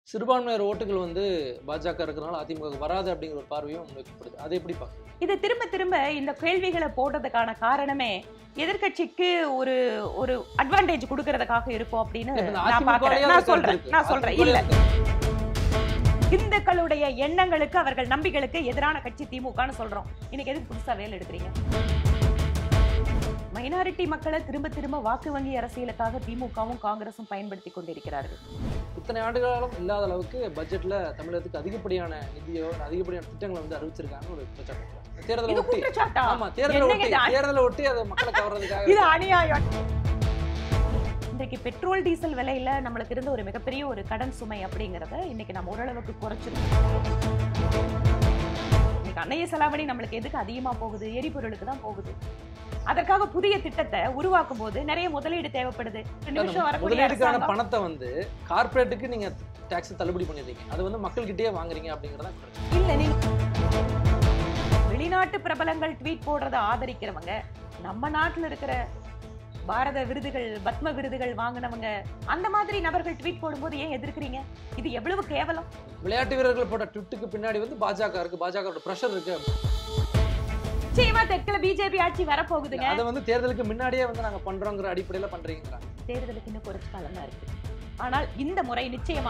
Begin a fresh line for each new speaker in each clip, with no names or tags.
சிறுபான்மையினர் ஓட்டுகள் வந்து பாஜக இருக்கிறனால அதிமுக வராது அப்படிங்கிற ஒரு பார்வையும் முன்வைக்கப்படுது அதை எப்படி பார்க்க
இது திரும்ப திரும்ப இந்த கேள்விகளை போடுறதுக்கான காரணமே எதிர்க்கட்சிக்கு ஒரு ஒரு அட்வான்டேஜ் கொடுக்கறதுக்காக இருக்கும் அப்படின்னு
இப்ப இந்த
நான் பாக்குறேன்
அதிமுகலயே
நான்
ஒரு
சொல்றேன்
கருத்து
நான்
இருக்கு.
சொல்றேன்
அதிமுகலயே
இல்ல
இருக்கு.
இந்துக்களுடைய எண்ணங்களுக்கு அவர்கள் நம்பிக்கைகளுக்கு எதிரான கட்சி திமுகன்னு சொல்றோம் இன்னைக்கு எதுக்கு புதுசா வேலை எடுக்கிறீங்க மைனாரிட்டி மக்களை திரும்ப திரும்ப வாக்கு வங்கி அரசியலுக்காக திமுகவும் காங்கிரசும் பயன்படுத்தி கொண்டிருக்கிறார்கள்
இத்தனை ஆண்டுகாலம் இல்லாத அளவுக்கு பட்ஜெட்ல தமிழகத்துக்கு அதிகப்படியான நிதியோ அதிகப்படியான திட்டங்களை வந்து அறிவிச்சிருக்காங்க ஒரு குற்றச்சாட்டு தேர்தலை
இது
ஒட்டி
குற்றச்சாட்டா
ஆமா தேர்தலை
என்னங்க
ஒட்டி
இது அ-
தேர்தலை ஒட்டி அதை மக்களை கவர்றதுக்காக
இது அநியாயம் இன்றைக்கு பெட்ரோல் டீசல் விலையில நம்மளுக்கு இருந்த ஒரு மிகப்பெரிய ஒரு கடன் சுமை அப்படிங்கறத இன்னைக்கு நம்ம ஓரளவுக்கு குறைச்சிருக்கோம் இன்னைக்கு அன்னைய செலாவணி நம்மளுக்கு எதுக்கு அதிகமா போகுது எரிபொருளுக்கு தான் போகுது அதற்காக புதிய திட்டத்தை உருவாக்கும் போது நிறைய முதலீடு தேவைப்படுது ரெண்டு வருஷம் வரக்கூடிய
முதலீடுக்கான
அரசாங்கம்
பணத்தை வந்து கார்ப்பரேட்டுக்கு நீங்க டாக்ஸ் தள்ளுபடி பண்ணிடுறீங்க அது வந்து மக்கள்கிட்டயே வாங்குறீங்க அப்படிங்கறத குற்றச்சாட்டு.
இல்ல நீங்க வெளிநாட்டு பிரபலங்கள் ட்வீட் போடுறத ஆதரிக்கிறவங்க நம்ம நாட்டுல இருக்கிற பாரத விருதுகள் பத்ம விருதுகள் வாங்கினவங்க அந்த மாதிரி நபர்கள் ட்வீட் போடும்போது ஏன் எதிர்க்கிறீங்க இது எவ்வளவு கேவலம்
விளையாட்டு வீரர்கள் போட்ட ட்விட்டுக்கு பின்னாடி வந்து பாஜக இருக்கு பாஜக பிரஷர் இருக்கு
நிச்சயமா தெற்குல பிஜேபி ஆட்சி வரப்போகுதுங்க
அதை வந்து தேர்தலுக்கு முன்னாடியே வந்து நாங்க பண்றோங்கிற அடிப்படையில பண்றீங்கிறாங்க
தேர்தலுக்கு இன்னும் குறைச்சு காலம் தான் இருக்கு ஆனால் இந்த முறை நிச்சயமா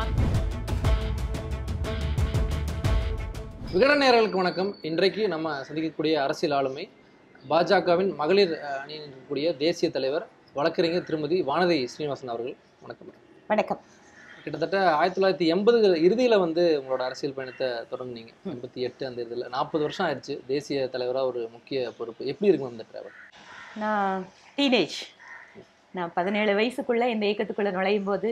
விகட நேயர்களுக்கு வணக்கம் இன்றைக்கு நம்ம சந்திக்கக்கூடிய அரசியல் ஆளுமை பாஜகவின் மகளிர் அஹ், அணியில் இருக்கக்கூடிய தேசிய தலைவர் வழக்கறிஞர் திருமதி வானதி ஸ்ரீனிவாசன் அவர்கள் வணக்கம்
வணக்கம்
கிட்டத்தட்ட ஆயிரத்தி தொள்ளாயிரத்தி எண்பதுகள் இறுதியில் வந்து உங்களோட அரசியல் பயணத்தை தொடங்குனீங்க எண்பத்தி எட்டு அந்த இதில் நாற்பது வருஷம் ஆயிடுச்சு தேசிய தலைவராக ஒரு முக்கிய பொறுப்பு எப்படி இருக்கும் அந்த டிராவல்
நான் டீனேஜ் நான் பதினேழு வயசுக்குள்ள இந்த இயக்கத்துக்குள்ள நுழையும் போது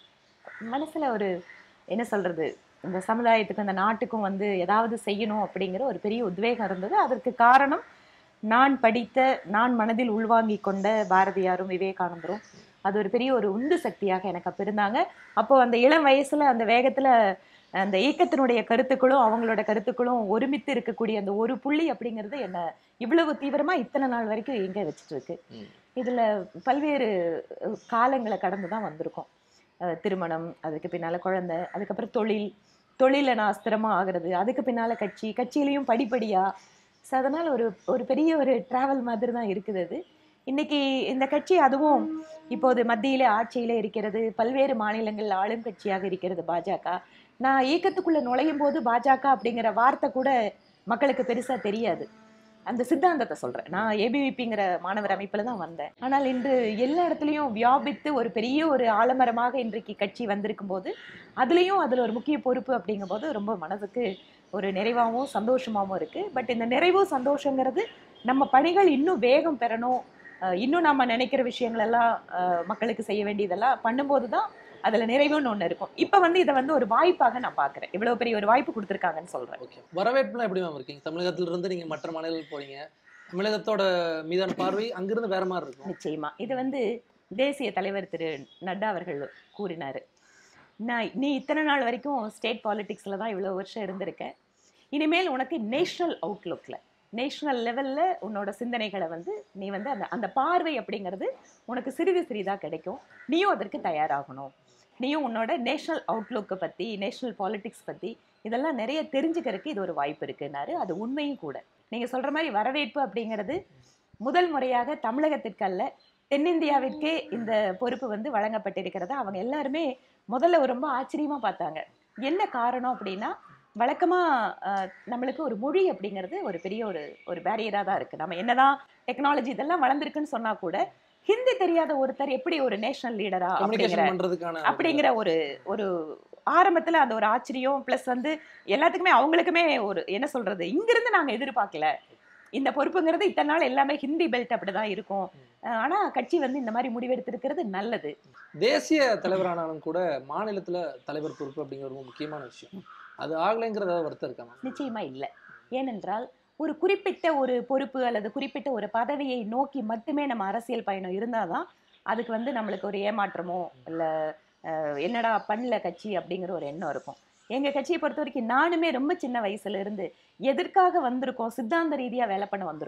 மனசுல ஒரு என்ன சொல்றது இந்த சமுதாயத்துக்கும் இந்த நாட்டுக்கும் வந்து ஏதாவது செய்யணும் அப்படிங்கிற ஒரு பெரிய உத்வேகம் இருந்தது அதற்கு காரணம் நான் படித்த நான் மனதில் உள்வாங்கி கொண்ட பாரதியாரும் விவேகானந்தரும் அது ஒரு பெரிய ஒரு உந்து சக்தியாக எனக்கு அப்போ இருந்தாங்க அப்போ அந்த இளம் வயசுல அந்த வேகத்துல அந்த இயக்கத்தினுடைய கருத்துக்களும் அவங்களோட கருத்துக்களும் ஒருமித்து இருக்கக்கூடிய அந்த ஒரு புள்ளி அப்படிங்கிறது என்ன இவ்வளவு தீவிரமா இத்தனை நாள் வரைக்கும் எங்க வச்சுட்டு இருக்கு
ம்.
இதுல பல்வேறு அஹ், காலங்களை கடந்து தான் வந்திருக்கோம் அஹ், திருமணம் அதுக்கு பின்னால குழந்தை அதுக்கப்புறம் தொழில் தொழில நான் அஸ்திரமா ஆகிறது அதுக்கு பின்னால கட்சி கட்சியிலையும் படிப்படியா ஸோ அதனால ஒரு ஒரு பெரிய ஒரு டிராவல் மாதிரி தான் இருக்குது அது இன்னைக்கு இந்த கட்சி அதுவும் இப்போது மத்தியில ஆட்சியில இருக்கிறது பல்வேறு மாநிலங்கள் ஆளும் கட்சியாக இருக்கிறது பாஜக நான் இயக்கத்துக்குள்ள நுழையும் போது பாஜக அப்படிங்கிற வார்த்தை கூட மக்களுக்கு பெருசா தெரியாது அந்த சித்தாந்தத்தை சொல்றேன் நான் ஏபிவிபிங்கிற மாணவர் அமைப்புல தான் வந்தேன் ஆனால் இன்று எல்லா இடத்துலையும் வியாபித்து ஒரு பெரிய ஒரு ஆலமரமாக இன்றைக்கு கட்சி வந்திருக்கும் போது அதுலேயும் அதில் ஒரு முக்கிய பொறுப்பு அப்படிங்கும்போது ரொம்ப மனதுக்கு ஒரு நிறைவாகவும் சந்தோஷமாகவும் இருக்கு பட் இந்த நிறைவு சந்தோஷங்கிறது நம்ம பணிகள் இன்னும் வேகம் பெறணும் அஹ் இன்னும் நம்ம நினைக்கிற விஷயங்கள் எல்லாம் அஹ் மக்களுக்கு செய்ய வேண்டியதெல்லாம் பண்ணும்போது தான் அதுல நிறைவுன்னு ஒண்ணு இருக்கும் இப்ப வந்து இதை வந்து ஒரு வாய்ப்பாக நான் பாக்குறேன் இவ்வளவு பெரிய ஒரு வாய்ப்பு கொடுத்துருக்காங்கன்னு சொல்றேன்
ஓகே வரவேற்புலாம் எப்படி மேம் இருக்கீங்க தமிழகத்துல இருந்து நீங்க மற்ற மாநிலங்கள் போறீங்க தமிழகத்தோட மீதான பார்வை அங்கிருந்து வேற மாதிரி இருக்கும்
நிச்சயமா இது வந்து தேசிய தலைவர் திரு நட்டா அவர்கள் கூறினாரு நான் நீ இத்தனை நாள் வரைக்கும் ஸ்டேட் பாலிடிக்ஸ்ல தான் இவ்வளவு வருஷம் இருந்திருக்க இனிமேல் உனக்கு நேஷனல் அவுட்லுக்ல நேஷனல் லெவல்ல உன்னோட சிந்தனைகளை வந்து நீ வந்து அந்த அந்த பார்வை அப்படிங்கிறது உனக்கு சிறிது சிறிதா கிடைக்கும் நீயும் அதற்கு தயாராகணும் நீயும் உன்னோட நேஷனல் அவுட்லுக்கை பத்தி நேஷனல் பாலிடிக்ஸ் பத்தி இதெல்லாம் நிறைய தெரிஞ்சுக்கிறதுக்கு இது ஒரு வாய்ப்பு இருக்குன்னாரு அது உண்மையும் கூட நீங்க சொல்ற மாதிரி வரவேற்பு அப்படிங்கிறது முதல் முறையாக தமிழகத்திற்கு அல்ல தென்னிந்தியாவிற்கே இந்த பொறுப்பு வந்து வழங்கப்பட்டிருக்கிறத அவங்க எல்லாருமே முதல்ல ரொம்ப ஆச்சரியமா பார்த்தாங்க என்ன காரணம் அப்படின்னா வழக்கமா அஹ், நம்மளுக்கு ஒரு மொழி அப்படிங்கிறது ஒரு பெரிய ஒரு ஒரு பேரியரா தான் இருக்கு நம்ம என்னதான் டெக்னாலஜி இதெல்லாம் வளர்ந்துருக்குன்னு சொன்னா கூட ஹிந்தி தெரியாத ஒருத்தர் எப்படி ஒரு நேஷனல் லீடரா அப்படிங்கிற
கம்யூனிகேஷன் பண்றதுக்கான
அப்படிங்கிற ஒரு ஒரு ஆரம்பத்துல அந்த ஒரு ஆச்சரியம் ப்ளஸ் வந்து எல்லாத்துக்குமே அவங்களுக்குமே ஒரு என்ன சொல்றது இங்கிருந்து நாங்க எதிர்பார்க்கல இந்த பொறுப்புங்கிறது இத்தனை நாள் எல்லாமே ஹிந்தி பெல்ட் அப்படிதான் இருக்கும் அஹ் ஆனா கட்சி வந்து இந்த மாதிரி முடிவெடுத்திருக்கிறது நல்லது
தேசிய தலைவரானாலும் கூட மாநிலத்துல தலைவர் பொறுப்பு அப்படிங்கிற ரொம்ப முக்கியமான விஷயம் அது ஆகலைங்கிறத வருத்தம் இருக்கா மேம்
நிச்சயமா இல்லை ஏனென்றால் ஒரு குறிப்பிட்ட ஒரு பொறுப்பு அல்லது குறிப்பிட்ட ஒரு பதவியை நோக்கி மட்டுமே நம்ம அரசியல் பயணம் இருந்தாதான் அதுக்கு வந்து நம்மளுக்கு ஒரு ஏமாற்றமோ இல்லை என்னடா பண்ணல கட்சி அப்படிங்கிற ஒரு எண்ணம் இருக்கும் எங்க கட்சியை பொறுத்த வரைக்கும் நானுமே ரொம்ப சின்ன வயசுல இருந்து எதற்காக வந்திருக்கோம் சித்தாந்த ரீதியா வேலை பண்ண வந்திருக்கோம்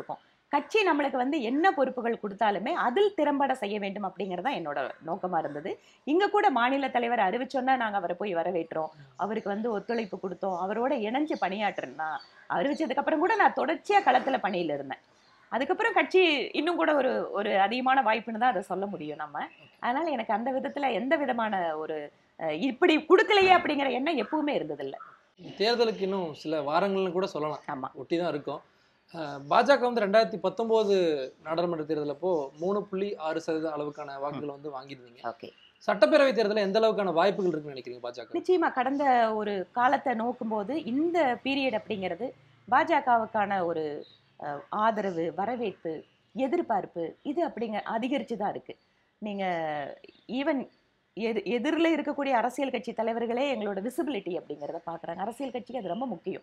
கட்சி நம்மளுக்கு வந்து என்ன பொறுப்புகள் கொடுத்தாலுமே அதில் திறம்பட செய்ய வேண்டும் அப்படிங்கறதா என்னோட நோக்கமா இருந்தது இங்க கூட மாநில தலைவர் அறிவிச்சோன்னா நாங்க அவரை போய் வரவேற்றோம் அவருக்கு வந்து ஒத்துழைப்பு கொடுத்தோம் அவரோட இணைஞ்சு பணியாற்றுனா அறிவிச்சதுக்கு அப்புறம் கூட நான் தொடர்ச்சியா களத்துல பணியில இருந்தேன் அதுக்கப்புறம் கட்சி இன்னும் கூட ஒரு ஒரு அதிகமான வாய்ப்புன்னு தான் அதை சொல்ல முடியும் நம்ம அதனால எனக்கு அந்த விதத்துல எந்த விதமான ஒரு அஹ், இப்படி கொடுக்கலையே அப்படிங்கிற எண்ணம் எப்பவுமே இருந்ததில்ல
தேர்தலுக்கு இன்னும் சில வாரங்கள்னு கூட சொல்லலாம்
ஆமா
ஒட்டி தான் இருக்கும் அஹ் பாஜக வந்து ரெண்டாயிரத்தி பத்தொம்போது நாடாளுமன்ற தேர்தல் அப்போ மூணு புள்ளி ஆறு சதவீத அளவுக்கான வாக்குகள் வந்து வாங்கியிருந்தீங்க
ஓகே
சட்டப்பேரவை தேர்தலில் எந்த அளவுக்கான வாய்ப்புகள் இருக்குன்னு நினைக்கிறீங்க பாஜக
நிச்சயமா கடந்த ஒரு காலத்தை நோக்கும்போது இந்த பீரியட் அப்படிங்கிறது பாஜகவுக்கான ஒரு அஹ், ஆதரவு வரவேற்பு எதிர்பார்ப்பு இது அப்படிங்க அதிகரிச்சு தான் இருக்கு நீங்க ஈவன் எது எதிரில் இருக்கக்கூடிய அரசியல் கட்சி தலைவர்களே எங்களோட விசிபிலிட்டி அப்படிங்கிறத பார்க்குறாங்க அரசியல் கட்சிக்கு அது ரொம்ப முக்கியம்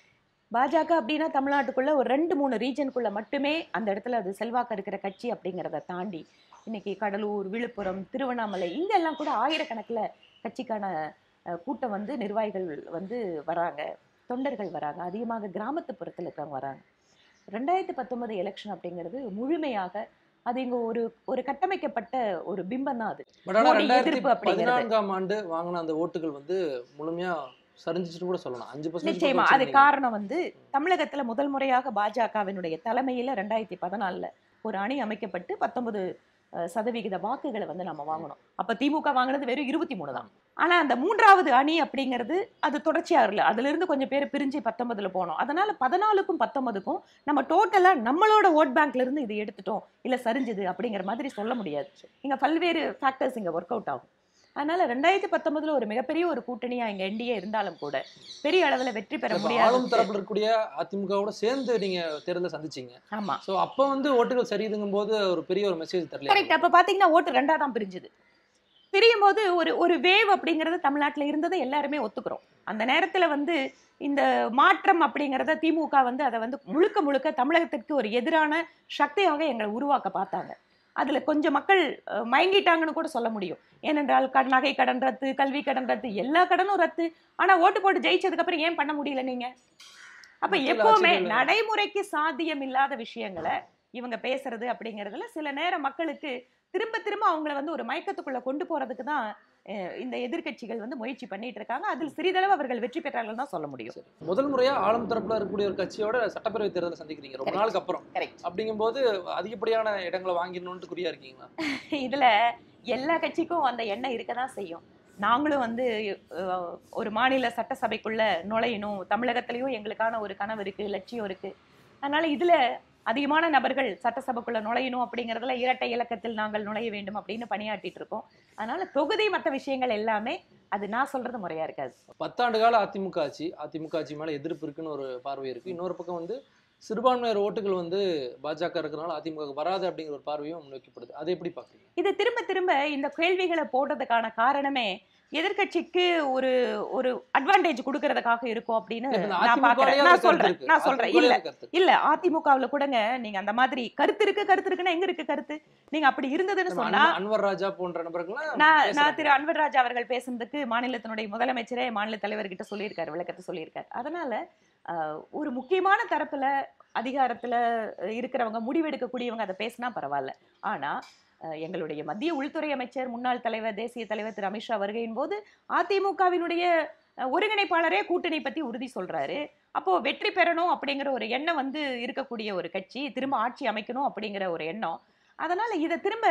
பாஜக அப்படின்னா தமிழ்நாட்டுக்குள்ள ஒரு ரெண்டு மூணு ரீஜனுக்குள்ள மட்டுமே அந்த இடத்துல அது செல்வாக்கு இருக்கிற கட்சி அப்படிங்கிறத தாண்டி இன்னைக்கு கடலூர் விழுப்புரம் திருவண்ணாமலை இங்கெல்லாம் கூட ஆயிரக்கணக்கில் கட்சிக்கான அஹ், கூட்டம் வந்து நிர்வாகிகள் வந்து வராங்க தொண்டர்கள் வராங்க அதிகமாக கிராமத்துப்புறத்தில் இருக்கவங்க வராங்க ரெண்டாயிரத்தி பத்தொன்பது எலெக்ஷன் அப்படிங்கிறது முழுமையாக அது இங்க ஒரு ஒரு கட்டமைக்கப்பட்ட ஒரு பிம்பம் தான் அது
பட் ஆனால்
மோடி
ரெண்டாயிரத்தி
எதிர்ப்பு அப்படிங்கிறது.
பதினான்காம் ஆண்டு வாங்கின அந்த ஓட்டுகள் வந்து முழுமையா சரிஞ்சிச்சுன்னு கூட சொல்லலாம் அஞ்சு
நிச்சயமா அது
பர்சன்ட்
காரணம் வந்து தமிழகத்துல முதல் முறையாக பாஜகவினுடைய தலைமையில ரெண்டாயிரத்தி பதினாலுல ஒரு அணி அமைக்கப்பட்டு பத்தொன்பது சதவிகித வாக்குகளை வந்து நம்ம வாங்கணும் அப்ப திமுக வாங்கினது வெறும் இருபத்தி மூணு தான் ஆனா அந்த மூன்றாவது அணி அப்படிங்கிறது அது தொடர்ச்சியா இல்ல அதுல இருந்து கொஞ்சம் பேர் பிரிஞ்சு பத்தொன்பதுல போனோம் அதனால பதினாலுக்கும் பத்தொன்பதுக்கும் நம்ம டோட்டலா நம்மளோட ஓட் பேங்க்ல இருந்து இது எடுத்துட்டோம் இல்ல சரிஞ்சுது அப்படிங்கிற மாதிரி சொல்ல முடியாது இங்க பல்வேறு ஃபேக்டர்ஸ் இங்க ஒர்க் அவுட் ஆகும் அதனால ரெண்டாயிரத்தி பத்தொன்பதுல ஒரு மிகப்பெரிய ஒரு கூட்டணியா இங்க என்டிஏ இருந்தாலும் கூட பெரிய அளவுல வெற்றி பெற
ஆளும்
முடியாது
தரப்புல இருக்கக்கூடிய அதிமுகவோட சேர்ந்து நீங்க தேர்தலை சந்திச்சீங்க
ஆமா
சோ அப்ப வந்து ஓட்டுகள் சரியுதுங்கும் போது ஒரு பெரிய ஒரு மெசேஜ்
கரெக்ட்
தரல
அப்ப பாத்தீங்கன்னா ஓட்டு ரெண்டா தான் பிரிஞ்சுது பிரியும் போது ஒரு ஒரு வேவ் அப்படிங்கறது தமிழ்நாட்டுல இருந்ததை எல்லாருமே ஒத்துக்கிறோம் அந்த நேரத்துல வந்து இந்த மாற்றம் அப்படிங்கறத திமுக வந்து அதை வந்து முழுக்க முழுக்க தமிழகத்திற்கு ஒரு எதிரான சக்தியாக எங்களை உருவாக்க பார்த்தாங்க அதுல கொஞ்சம் மக்கள் அஹ், மயங்கிட்டாங்கன்னு கூட சொல்ல முடியும் ஏனென்றால் கடன் நகை கடன் ரத்து கல்வி கடன் ரத்து எல்லா கடனும் ரத்து ஆனா ஓட்டு போட்டு ஜெயிச்சதுக்கு அப்புறம் ஏன் பண்ண முடியல நீங்க அப்ப
மக்கள்
எப்பவுமே
ஆட்சிகள்
நடைமுறைக்கு சாத்தியம் இல்லாத விஷயங்களை இவங்க பேசுறது அப்படிங்கறதுல சில நேரம் மக்களுக்கு திரும்ப திரும்ப அவங்கள வந்து ஒரு மயக்கத்துக்குள்ள கொண்டு போறதுக்கு தான் அஹ், இந்த எதிர்க்கட்சிகள் வந்து முயற்சி பண்ணிட்டு இருக்காங்க அதில் சிறிதளவு அவர்கள் வெற்றி பெற்றார்கள் தான் சொல்ல முடியும்
சரி. முதல் முறையா ஆளும் தரப்புல இருக்கக்கூடிய ஒரு கட்சியோட சட்டப்பேரவை தேர்தலை சந்திக்கிறீங்க ரொம்ப
Correct.
நாளுக்கு அப்புறம்
கரெக்ட்
அப்படிங்கும்போது அதிகப்படியான இடங்களை வாங்கிடணும்னு குறியா இருக்கீங்களா
இதுல எல்லா கட்சிக்கும் அந்த எண்ணம் இருக்க தான் செய்யும் நாங்களும் வந்து அஹ், ஒரு மாநில சட்டசபைக்குள்ள நுழையணும் தமிழகத்திலயும் எங்களுக்கான ஒரு கனவு இருக்கு லட்சியம் இருக்கு அதனால இதுல அதிகமான நபர்கள் சட்டசபைக்குள்ள நுழையணும் அப்படிங்கறதுல இரட்டை இலக்கத்தில் நாங்கள் நுழைய வேண்டும் அப்படின்னு பணியாற்றிட்டு இருக்கோம் அதனால தொகுதி மற்ற விஷயங்கள் எல்லாமே அது நான் சொல்றது முறையா இருக்காது
பத்தாண்டு கால அதிமுக ஆட்சி அதிமுக ஆட்சி மேல எதிர்ப்பு இருக்குன்னு ஒரு பார்வை இருக்கு இன்னொரு பக்கம் வந்து சிறுபான்மையர் ஓட்டுகள் வந்து பாஜக இருக்கிறனால அதிமுக வராது அப்படிங்கிற ஒரு பார்வையும் முன்வைக்கப்படுது அதை எப்படி பாக்குறீங்க
இது திரும்ப திரும்ப இந்த கேள்விகளை போடுறதுக்கான காரணமே எதிர்க்கட்சிக்கு ஒரு ஒரு அட்வான்டேஜ் கொடுக்கறதுக்காக இருக்கும் அப்படின்னு
இப்ப இந்த
நான் பாக்குறேன்
அதிமுகலயே
நான்
அந்த கருத்து
சொல்றேன்
இருக்கு.
நான் சொல்றேன்
அதிமுகலயே
இல்ல
அந்த கருத்து.
இல்ல அதிமுகவுல கூடங்க நீங்க அந்த மாதிரி கருத்து இருக்கு கருத்து இருக்குன்னா எங்க இருக்கு கருத்து நீங்க அப்படி இருந்ததுன்னு
நம்ம
சொன்னா
அன்வர்- அன்வர் ராஜா போன்ற நபர்கள்லாம்
நான் நான்
பேசுறாங்க.
திரு அன்வர்ராஜ் அவர்கள் பேசுனதுக்கு மாநிலத்தினுடைய முதலமைச்சரே மாநில தலைவர்கிட்ட சொல்லியிருக்காரு விளக்கத்தை சொல்லியிருக்காரு அதனால ஆஹ், ஒரு முக்கியமான தரப்புல அதிகாரத்துல அஹ், இருக்கிறவங்க முடிவெடுக்கக்கூடியவங்க அதை பேசினா பரவாயில்ல ஆனா அஹ், எங்களுடைய மத்திய உள்துறை அமைச்சர் முன்னாள் தலைவர் தேசிய தலைவர் திரு அமித்ஷா வருகையின் போது அதிமுகவினுடைய அஹ், ஒருங்கிணைப்பாளரே கூட்டணி பத்தி உறுதி சொல்றாரு அப்போ வெற்றி பெறணும் அப்படிங்கிற ஒரு எண்ணம் வந்து இருக்கக்கூடிய ஒரு கட்சி திரும்ப ஆட்சி அமைக்கணும் அப்படிங்கிற ஒரு எண்ணம் அதனால இதை திரும்ப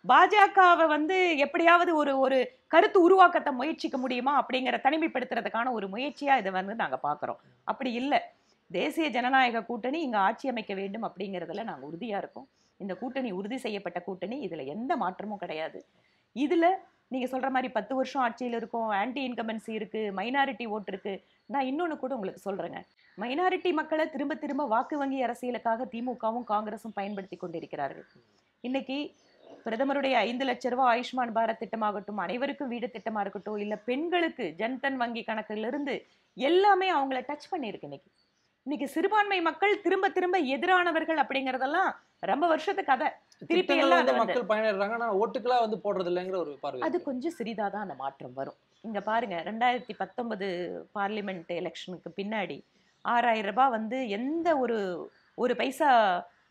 பாஜகவை வந்து எப்படியாவது ஒரு ஒரு கருத்து உருவாக்கத்தை முயற்சிக்க முடியுமா அப்படிங்கிற தனிமைப்படுத்துறதுக்கான ஒரு முயற்சியா இதை வந்து நாங்க பாக்குறோம் அப்படி இல்லை தேசிய ஜனநாயக கூட்டணி இங்க ஆட்சி அமைக்க வேண்டும் அப்படிங்கிறதுல நாங்க உறுதியா இருக்கோம் இந்த கூட்டணி உறுதி செய்யப்பட்ட கூட்டணி இதுல எந்த மாற்றமும் கிடையாது இதுல நீங்க சொல்ற மாதிரி பத்து வருஷம் ஆட்சியில் இருக்கும் ஆன்டி இன்கம்பன்சி இருக்கு மைனாரிட்டி ஓட்டு இருக்கு நான் இன்னொன்னு கூட உங்களுக்கு சொல்றேங்க மைனாரிட்டி மக்களை திரும்ப திரும்ப வாக்கு வங்கி அரசியலுக்காக திமுகவும் காங்கிரஸும் பயன்படுத்தி கொண்டிருக்கிறார்கள் இன்னைக்கு பிரதமருடைய ஐந்து லட்ச ரூபாய் ஆயுஷ்மான் பாரத் திட்டமாகட்டும் அனைவருக்கும் வீடு திட்டமா இருக்கட்டும் இல்ல பெண்களுக்கு ஜன்தன் வங்கி கணக்குல இருந்து எல்லாமே அவங்கள டச் பண்ணியிருக்கு இன்னைக்கு இன்னைக்கு சிறுபான்மை மக்கள் திரும்ப திரும்ப எதிரானவர்கள் அப்படிங்கறதெல்லாம் ரொம்ப வருஷத்து கதை திருப்பி
திட்டங்கள்ல
எல்லாம்
வந்து
அது வந்து
மக்கள் பயனிடுறாங்க ஆனா ஓட்டுகளா வந்து போடுறது இல்லைங்கிற ஒரு பார்வை
அது
இருக்கு.
கொஞ்சம் சிறிதாக தான் அந்த மாற்றம் வரும் இங்க பாருங்க ரெண்டாயிரத்தி பத்தொன்பது பார்லிமெண்ட் எலெக்ஷனுக்கு பின்னாடி ஆறாயிரம் ரூபாய் வந்து எந்த ஒரு ஒரு பைசா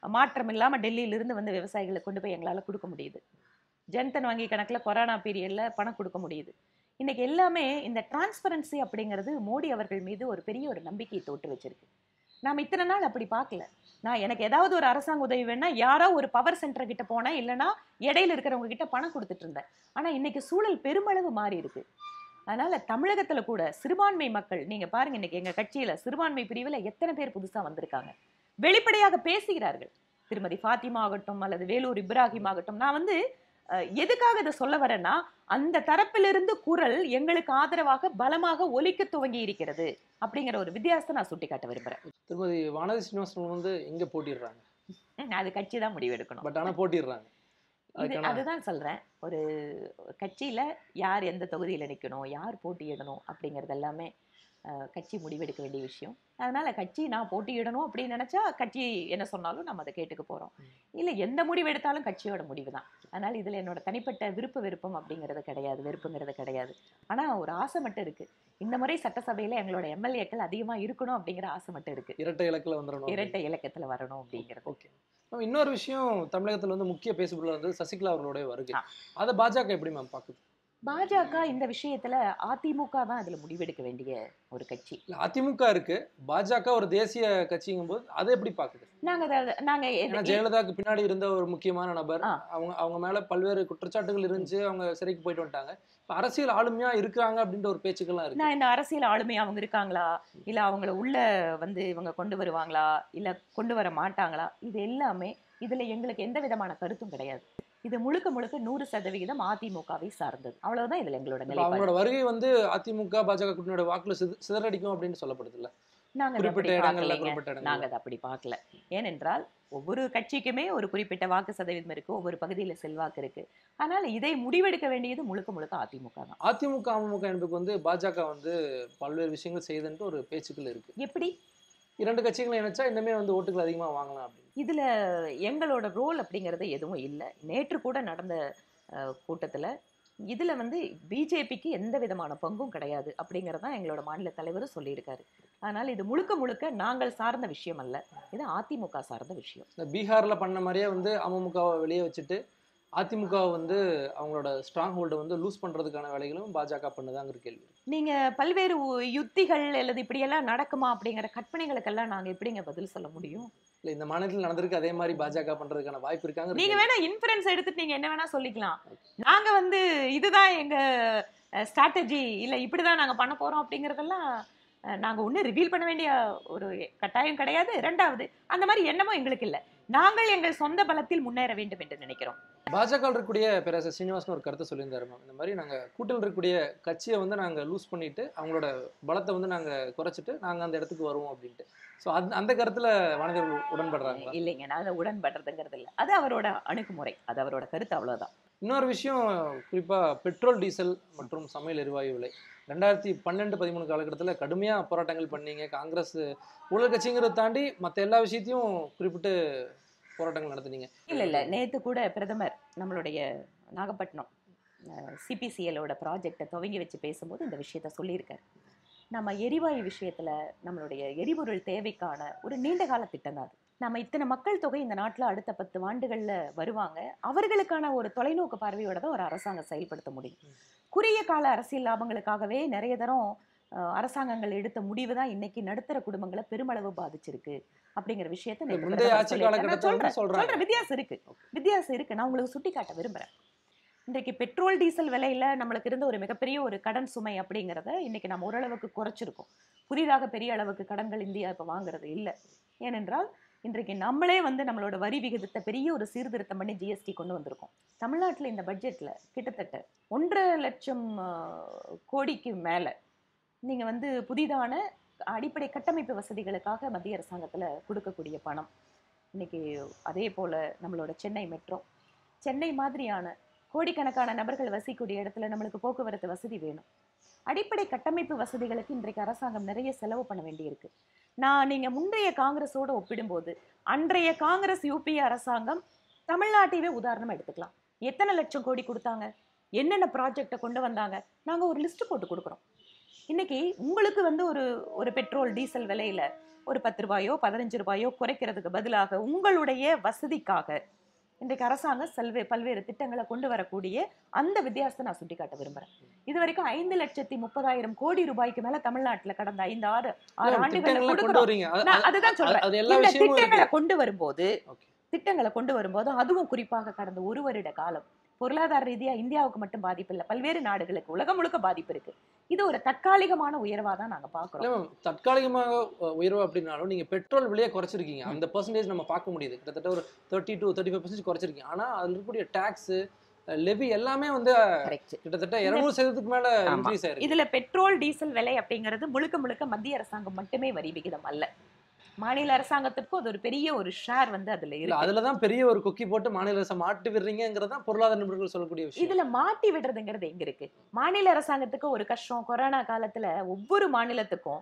மாற்றம் இல்லாம டெல்லியில இருந்து வந்து விவசாயிகளுக்கு கொண்டு போய் எங்களால கொடுக்க முடியுது ஜன்தன் வங்கி கணக்குல கொரோனா பீரியட்ல பணம் கொடுக்க முடியுது இன்னைக்கு எல்லாமே இந்த டிரான்ஸ்பரன்சி அப்படிங்கிறது மோடி அவர்கள் மீது ஒரு பெரிய ஒரு நம்பிக்கையை தோற்று வச்சிருக்கு நாம இத்தனை நாள் அப்படி பார்க்கல நான் எனக்கு ஏதாவது ஒரு அரசாங்க உதவி வேணா யாரோ ஒரு பவர் சென்டர் கிட்ட போனேன் இல்லைன்னா இடையில இருக்கிறவங்க கிட்ட பணம் கொடுத்துட்டு இருந்தேன் ஆனா இன்னைக்கு சூழல் பெருமளவு மாறி இருக்கு அதனால தமிழகத்துல கூட சிறுபான்மை மக்கள் நீங்க பாருங்க இன்னைக்கு எங்க கட்சியில சிறுபான்மை பிரிவுல எத்தனை பேர் புதுசா வந்திருக்காங்க வெளிப்படையாக பேசுகிறார்கள் திருமதி ஃபாத்திமா ஆகட்டும் அல்லது வேலூர் இப்ராஹிம் ஆகட்டும் நான் வந்து அஹ், எதுக்காக இதை சொல்ல வரேன்னா அந்த தரப்பிலிருந்து குரல் எங்களுக்கு ஆதரவாக பலமாக ஒலிக்க துவங்கி இருக்கிறது அப்படிங்கிற ஒரு வித்தியாசத்தை நான் சுட்டிக்காட்ட விரும்புறேன்
திருமதி வானதி ஸ்ரீனிவாசன் வந்து எங்க போட்டிடுறாங்க
ம், அது கட்சி தான் முடிவெடுக்கணும்
பட் ஆனா போட்டிடுறாங்க
இது
அதுக்கான
அதுதான் சொல்றேன் ஒரு கட்சியில யார் எந்த தொகுதியில நிக்கணும் யார் போட்டியிடணும் அப்படிங்கறது எல்லாமே அஹ், கட்சி முடிவெடுக்க வேண்டிய விஷயம் அதனால கட்சி நான் போட்டியிடணும் அப்படின்னு நினைச்சா கட்சி என்ன சொன்னாலும் நம்ம அதை கேட்டுக்க போறோம் இல்ல எந்த முடிவு எடுத்தாலும் கட்சியோட முடிவு தான் அதனால இதுல என்னோட தனிப்பட்ட விருப்ப விருப்பம் அப்படிங்கிறது கிடையாது வெறுப்புங்கிறது கிடையாது ஆனா ஒரு ஆசை மட்டும் இருக்கு இந்த முறை சட்டசபையில எங்களோட எம்எல்ஏக்கள் அதிகமா இருக்கணும் அப்படிங்கிற ஆசை மட்டும் இருக்கு
இரட்டை இலக்குல வந்துடணும்
இரட்டை இலக்கத்துல வரணும் அப்படிங்கிறது
ஓகே மேம், இன்னொரு விஷயம் தமிழகத்துல வந்து முக்கிய பேசுபொருள் வந்து சசிகலா அவர்களுடைய வருகை
ஆ.
அதை பாஜக எப்படி மேம் பாக்குது
பாஜக இந்த விஷயத்துல அதிமுக தான் அதுல முடிவெடுக்க வேண்டிய ஒரு கட்சி
இல்ல அதிமுக இருக்கு பாஜக ஒரு தேசிய கட்சிங்கும் போது அதை எப்படி பாக்குது
நாங்க அத- நாங்க எது-
ஏன்னா ஜெயலலிதாக்கு பின்னாடி இருந்த ஒரு முக்கியமான நபர்
ஆ.
அவங்க அவங்க மேல பல்வேறு குற்றச்சாட்டுகள் இருந்துச்சு அவங்க சிறைக்கு போயிட்டு வந்துட்டாங்க இப்ப அரசியல் ஆளுமையா இருக்காங்க அப்படின்ற ஒரு பேச்சுக்கள்லாம் இருக்கு
நான் இந்த அரசியல் ஆளுமை அவங்க இருக்காங்களா இல்ல அவங்கள உள்ள வந்து இவங்க கொண்டு வருவாங்களா இல்ல கொண்டு வர மாட்டாங்களா இது எல்லாமே இதுல எங்களுக்கு எந்த விதமான கருத்தும் கிடையாது இது முழுக்க முழுக்க நூறு சதவிகிதம் அதிமுகவை சார்ந்தது அவ்வளவுதான் இதுல எங்களோட
இப்ப
நிலைப்பாடு
அவங்களோட வருகை வந்து அதிமுக பாஜக கூட்டணியோட வாக்குல சித- சிதறடிக்கும் அப்படின்னு சொல்லப்படுதுல்ல
நாங்க அதை
குறிப்பிட்ட
அப்படி
இடங்கள்ல
பார்க்கலைங்க.
குறிப்பிட்ட இடங்கள்ல
நாங்க அதை அப்படி பார்க்கல ஏனென்றால் ஒவ்வொரு கட்சிக்குமே ஒரு குறிப்பிட்ட வாக்கு சதவீதம் இருக்கு ஒவ்வொரு பகுதியில செல்வாக்கு இருக்கு அதனால இதை முடிவெடுக்க வேண்டியது முழுக்க முழுக்க அதிமுக தான்
அதிமுக அமமுக என்பதுக்கு வந்து பாஜக வந்து பல்வேறு விஷயங்கள் செய்யுதுன்ட்டு ஒரு பேச்சுக்கள் இருக்கு
எப்படி
இரண்டு கட்சிகளை இணைச்சா இன்னுமே வந்து ஓட்டுகள் அதிகமா வாங்கலாம் அப்படின்னு
இதுல எங்களோட ரோல் அப்படிங்கிறது எதுவும் இல்லை நேற்று கூட நடந்த அஹ், கூட்டத்துல இதுல வந்து பிஜேபிக்கு எந்த விதமான பங்கும் கிடையாது அப்படிங்கறத எங்களோட மாநில தலைவரும் சொல்லியிருக்காரு அதனால இது முழுக்க முழுக்க நாங்கள் சார்ந்த விஷயம் அல்ல இது அதிமுக சார்ந்த விஷயம்
இந்த பீகார்ல பண்ண மாதிரியே வந்து அமமுகவை வெளியே வச்சுட்டு அதிமுக வந்து அவங்களோட ஸ்ட்ராங் ஹோல்டை வந்து லூஸ் பண்றதுக்கான வேலைகளும் பாஜக பண்ணுதாங்கிற கேள்வி
நீங்க பல்வேறு உ- யுத்திகள் அல்லது இப்படியெல்லாம் நடக்குமா அப்படிங்கிற கற்பனைகளுக்கெல்லாம் நாங்க எப்படிங்க பதில் சொல்ல முடியும்
இல்ல இந்த மாநிலத்தில் நடந்திருக்கு அதே மாதிரி பாஜக பண்றதுக்கான வாய்ப்பு இருக்காங்க
நீங்க வேணா இன்ஃபரன்ஸ் எடுத்துட்டு நீங்க என்ன வேணா சொல்லிக்கலாம் நாங்க வந்து இதுதான் எங்க ஸ்ட்ராட்டஜி இல்ல இப்படிதான் நாங்க பண்ண போறோம் அப்படிங்கறதெல்லாம் அஹ், நாங்க ஒண்ணு ரிவீல் பண்ண வேண்டிய ஒரு கட்டாயம் கிடையாது ரெண்டாவது அந்த மாதிரி எண்ணமும் எங்களுக்கு இல்ல நாங்கள் எங்கள் சொந்த பலத்தில் முன்னேற வேண்டும் என்று நினைக்கிறோம்
பாஜக இருக்கக்கூடிய பேராசர் சீனிவாசன் ஒரு கருத்தை சொல்லியிருந்தாரு மேம் இந்த மாதிரி நாங்க கூட்டணியில் இருக்கக்கூடிய கட்சியை வந்து நாங்க லூஸ் பண்ணிட்டு அவங்களோட பலத்தை வந்து நாங்க குறைச்சிட்டு நாங்க அந்த இடத்துக்கு வருவோம் அப்படின்ட்டு ஸோ அந்த அந்த கருத்துல வானதிகள் உடன்படுறாங்களா
இல்லைங்க நான் அதை உடன்படுறதுங்கிறது இல்ல அது அவரோட அணுகுமுறை அது அவரோட கருத்து அவ்வளவுதான்
இன்னொரு விஷயம் குறிப்பா பெட்ரோல் டீசல் மற்றும் சமையல் எரிவாயு விலை ரெண்டாயிரத்தி பன்னெண்டு பதிமூணு காலகட்டத்தில் கடுமையா போராட்டங்கள் பண்ணீங்க காங்கிரஸ் ஊழல் கட்சிங்கிறத தாண்டி மற்ற எல்லா விஷயத்தையும் குறிப்பிட்டு போராட்டங்கள் நடத்துனீங்க
இல்ல இல்ல நேத்து கூட பிரதமர் நம்மளுடைய நாகப்பட்டினம் சிபிசிஎலோட ப்ராஜெக்டை துவங்கி வச்சு பேசும்போது இந்த விஷயத்த சொல்லியிருக்காரு நம்ம எரிவாயு விஷயத்துல நம்மளுடைய எரிபொருள் தேவைக்கான ஒரு நீண்ட கால திட்டம் தான் அது நம்ம இத்தனை மக்கள் தொகை இந்த நாட்டுல அடுத்த பத்து ஆண்டுகள்ல வருவாங்க அவர்களுக்கான ஒரு தொலைநோக்கு பார்வையோட தான் ஒரு அரசாங்கம் செயல்படுத்த முடியும் குறுகிய கால அரசியல் லாபங்களுக்காகவே நிறைய தரம் அஹ், அரசாங்கங்கள் எடுத்த முடிவு தான் இன்னைக்கு நடுத்தர குடும்பங்களை பெருமளவு பாதிச்சிருக்கு அப்படிங்கிற விஷயத்த நேத்து
முந்தைய
பிரதமர்
ஆட்சி
சொல்லியிருக்காரு. நான்
காலகட்டத்தில் வந்து
சொல்றேன்.
சொல்றாங்க
சொல்றேன் வித்தியாசம் இருக்கு வித்தியாசம் இருக்கு நான் உங்களுக்கு சுட்டி காட்ட விரும்புறேன் இன்றைக்கு பெட்ரோல் டீசல் விலையில நம்மளுக்கு இருந்த ஒரு மிகப்பெரிய ஒரு கடன் சுமை அப்படிங்கிறத இன்னைக்கு நம்ம ஓரளவுக்கு குறைச்சிருக்கோம் புதிதாக பெரிய அளவுக்கு கடன்கள் இந்தியா இப்ப வாங்குறது இல்லை ஏனென்றால் இன்றைக்கு நம்மளே வந்து நம்மளோட வரி விகிதத்தை பெரிய ஒரு சீர்திருத்தம் பண்ணி ஜிஎஸ்டி கொண்டு வந்திருக்கோம் தமிழ்நாட்டில் இந்த பட்ஜெட்ல கிட்டத்தட்ட ஒன்றரை லட்சம் ஆஹ், கோடிக்கு மேல நீங்க வந்து புதிதான அடிப்படை கட்டமைப்பு வசதிகளுக்காக மத்திய அரசாங்கத்துல கொடுக்கக்கூடிய பணம் இன்னைக்கு அதே போல நம்மளோட சென்னை மெட்ரோ சென்னை மாதிரியான கோடிக்கணக்கான நபர்கள் வசிக்கக்கூடிய இடத்துல நம்மளுக்கு போக்குவரத்து வசதி வேணும் அடிப்படை கட்டமைப்பு வசதிகளுக்கு இன்றைக்கு அரசாங்கம் நிறைய செலவு பண்ண வேண்டியிருக்கு நான் நீங்க முந்தைய காங்கிரஸோட ஒப்பிடும்போது அன்றைய காங்கிரஸ் யூபிஏ அரசாங்கம் தமிழ்நாட்டையவே உதாரணமா எடுத்துக்கலாம் எத்தனை லட்சம் கோடி கொடுத்தாங்க என்னென்ன ப்ராஜெக்டை கொண்டு வந்தாங்க நாங்க ஒரு லிஸ்ட் போட்டு கொடுக்குறோம் இன்னைக்கு உங்களுக்கு வந்து ஒரு ஒரு பெட்ரோல் டீசல் விலையில ஒரு பத்து ரூபாயோ பதினஞ்சு ரூபாயோ குறைக்கிறதுக்கு பதிலாக உங்களுடைய வசதிக்காக இன்றைக்கு அரசாங்கம் செல்வே பல்வேறு திட்டங்களை கொண்டு வரக்கூடிய அந்த வித்தியாசத்தை நான் சுட்டிக்காட்ட விரும்புறேன் இது வரைக்கும் ஐந்து லட்சத்தி முப்பதாயிரம் கோடி ரூபாய்க்கு மேல தமிழ்நாட்டுல கடந்த ஐந்து ஆறு ஆறு
இல்ல,
ஆண்டுகள்ல
திட்டங்கள்லாம் கொண்டு
கொடுக்கிறோம்
வரீங்க அது-
நான்
அது-
அதுதான் சொல்றேன்
அது எல்லா
இந்த
விஷயமும் இருக்கு
திட்டங்களை கொண்டு வரும்போது
Okay.
திட்டங்களை கொண்டு வரும்போது அதுவும் குறிப்பாக கடந்த ஒரு வருட காலம் பொருளாதார ரீதியா இந்தியாவுக்கு மட்டும் பாதிப்பு இல்லை பல்வேறு நாடுகளுக்கு உலகம் முழுக்க பாதிப்பு இருக்கு இது ஒரு தற்காலிகமான உயர்வா தான் நாங்க பாக்குறோம்
இல்ல மேம் தற்காலிகமாக அஹ், உயர்வு அப்படின்னாலும் நீங்க பெட்ரோல் விலையை குறைச்சிருக்கீங்க அந்த பர்சன்டேஜ் நம்ம பார்க்க முடியுது கிட்டத்தட்ட ஒரு thirty to thirty five percentage குறைச்சிருக்கீங்க ஆனா அதுல இருக்கக்கூடிய டாக்ஸ் லெவி எல்லாமே வந்து
கரெக்ட்
கிட்டத்தட்ட இருநூறு சதவீதத்துக்கு மேல
ஆமா.
இன்க்ரீஸ் ஆயிருக்கு
இதுல பெட்ரோல் டீசல் விலை அப்படிங்கிறது முழுக்க முழுக்க மத்திய அரசாங்கம் மட்டுமே வரி விகிதம் அல்ல மாநில அரசாங்கத்திற்கும் அது ஒரு பெரிய ஒரு ஷேர் வந்து அதுல
இல்ல
இருக்கு
அதுலதான் பெரிய ஒரு கொக்கி போட்டு மாநில அரசை மாட்டி விடுறீங்கிறது தான் பொருளாதார நிபுணர்கள் சொல்லக்கூடிய விஷயம்
இதுல மாட்டி விடுறதுங்கிறது எங்க இருக்கு மாநில அரசாங்கத்துக்கு ஒரு கஷ்டம் கொரோனா காலத்துல ஒவ்வொரு மாநிலத்துக்கும்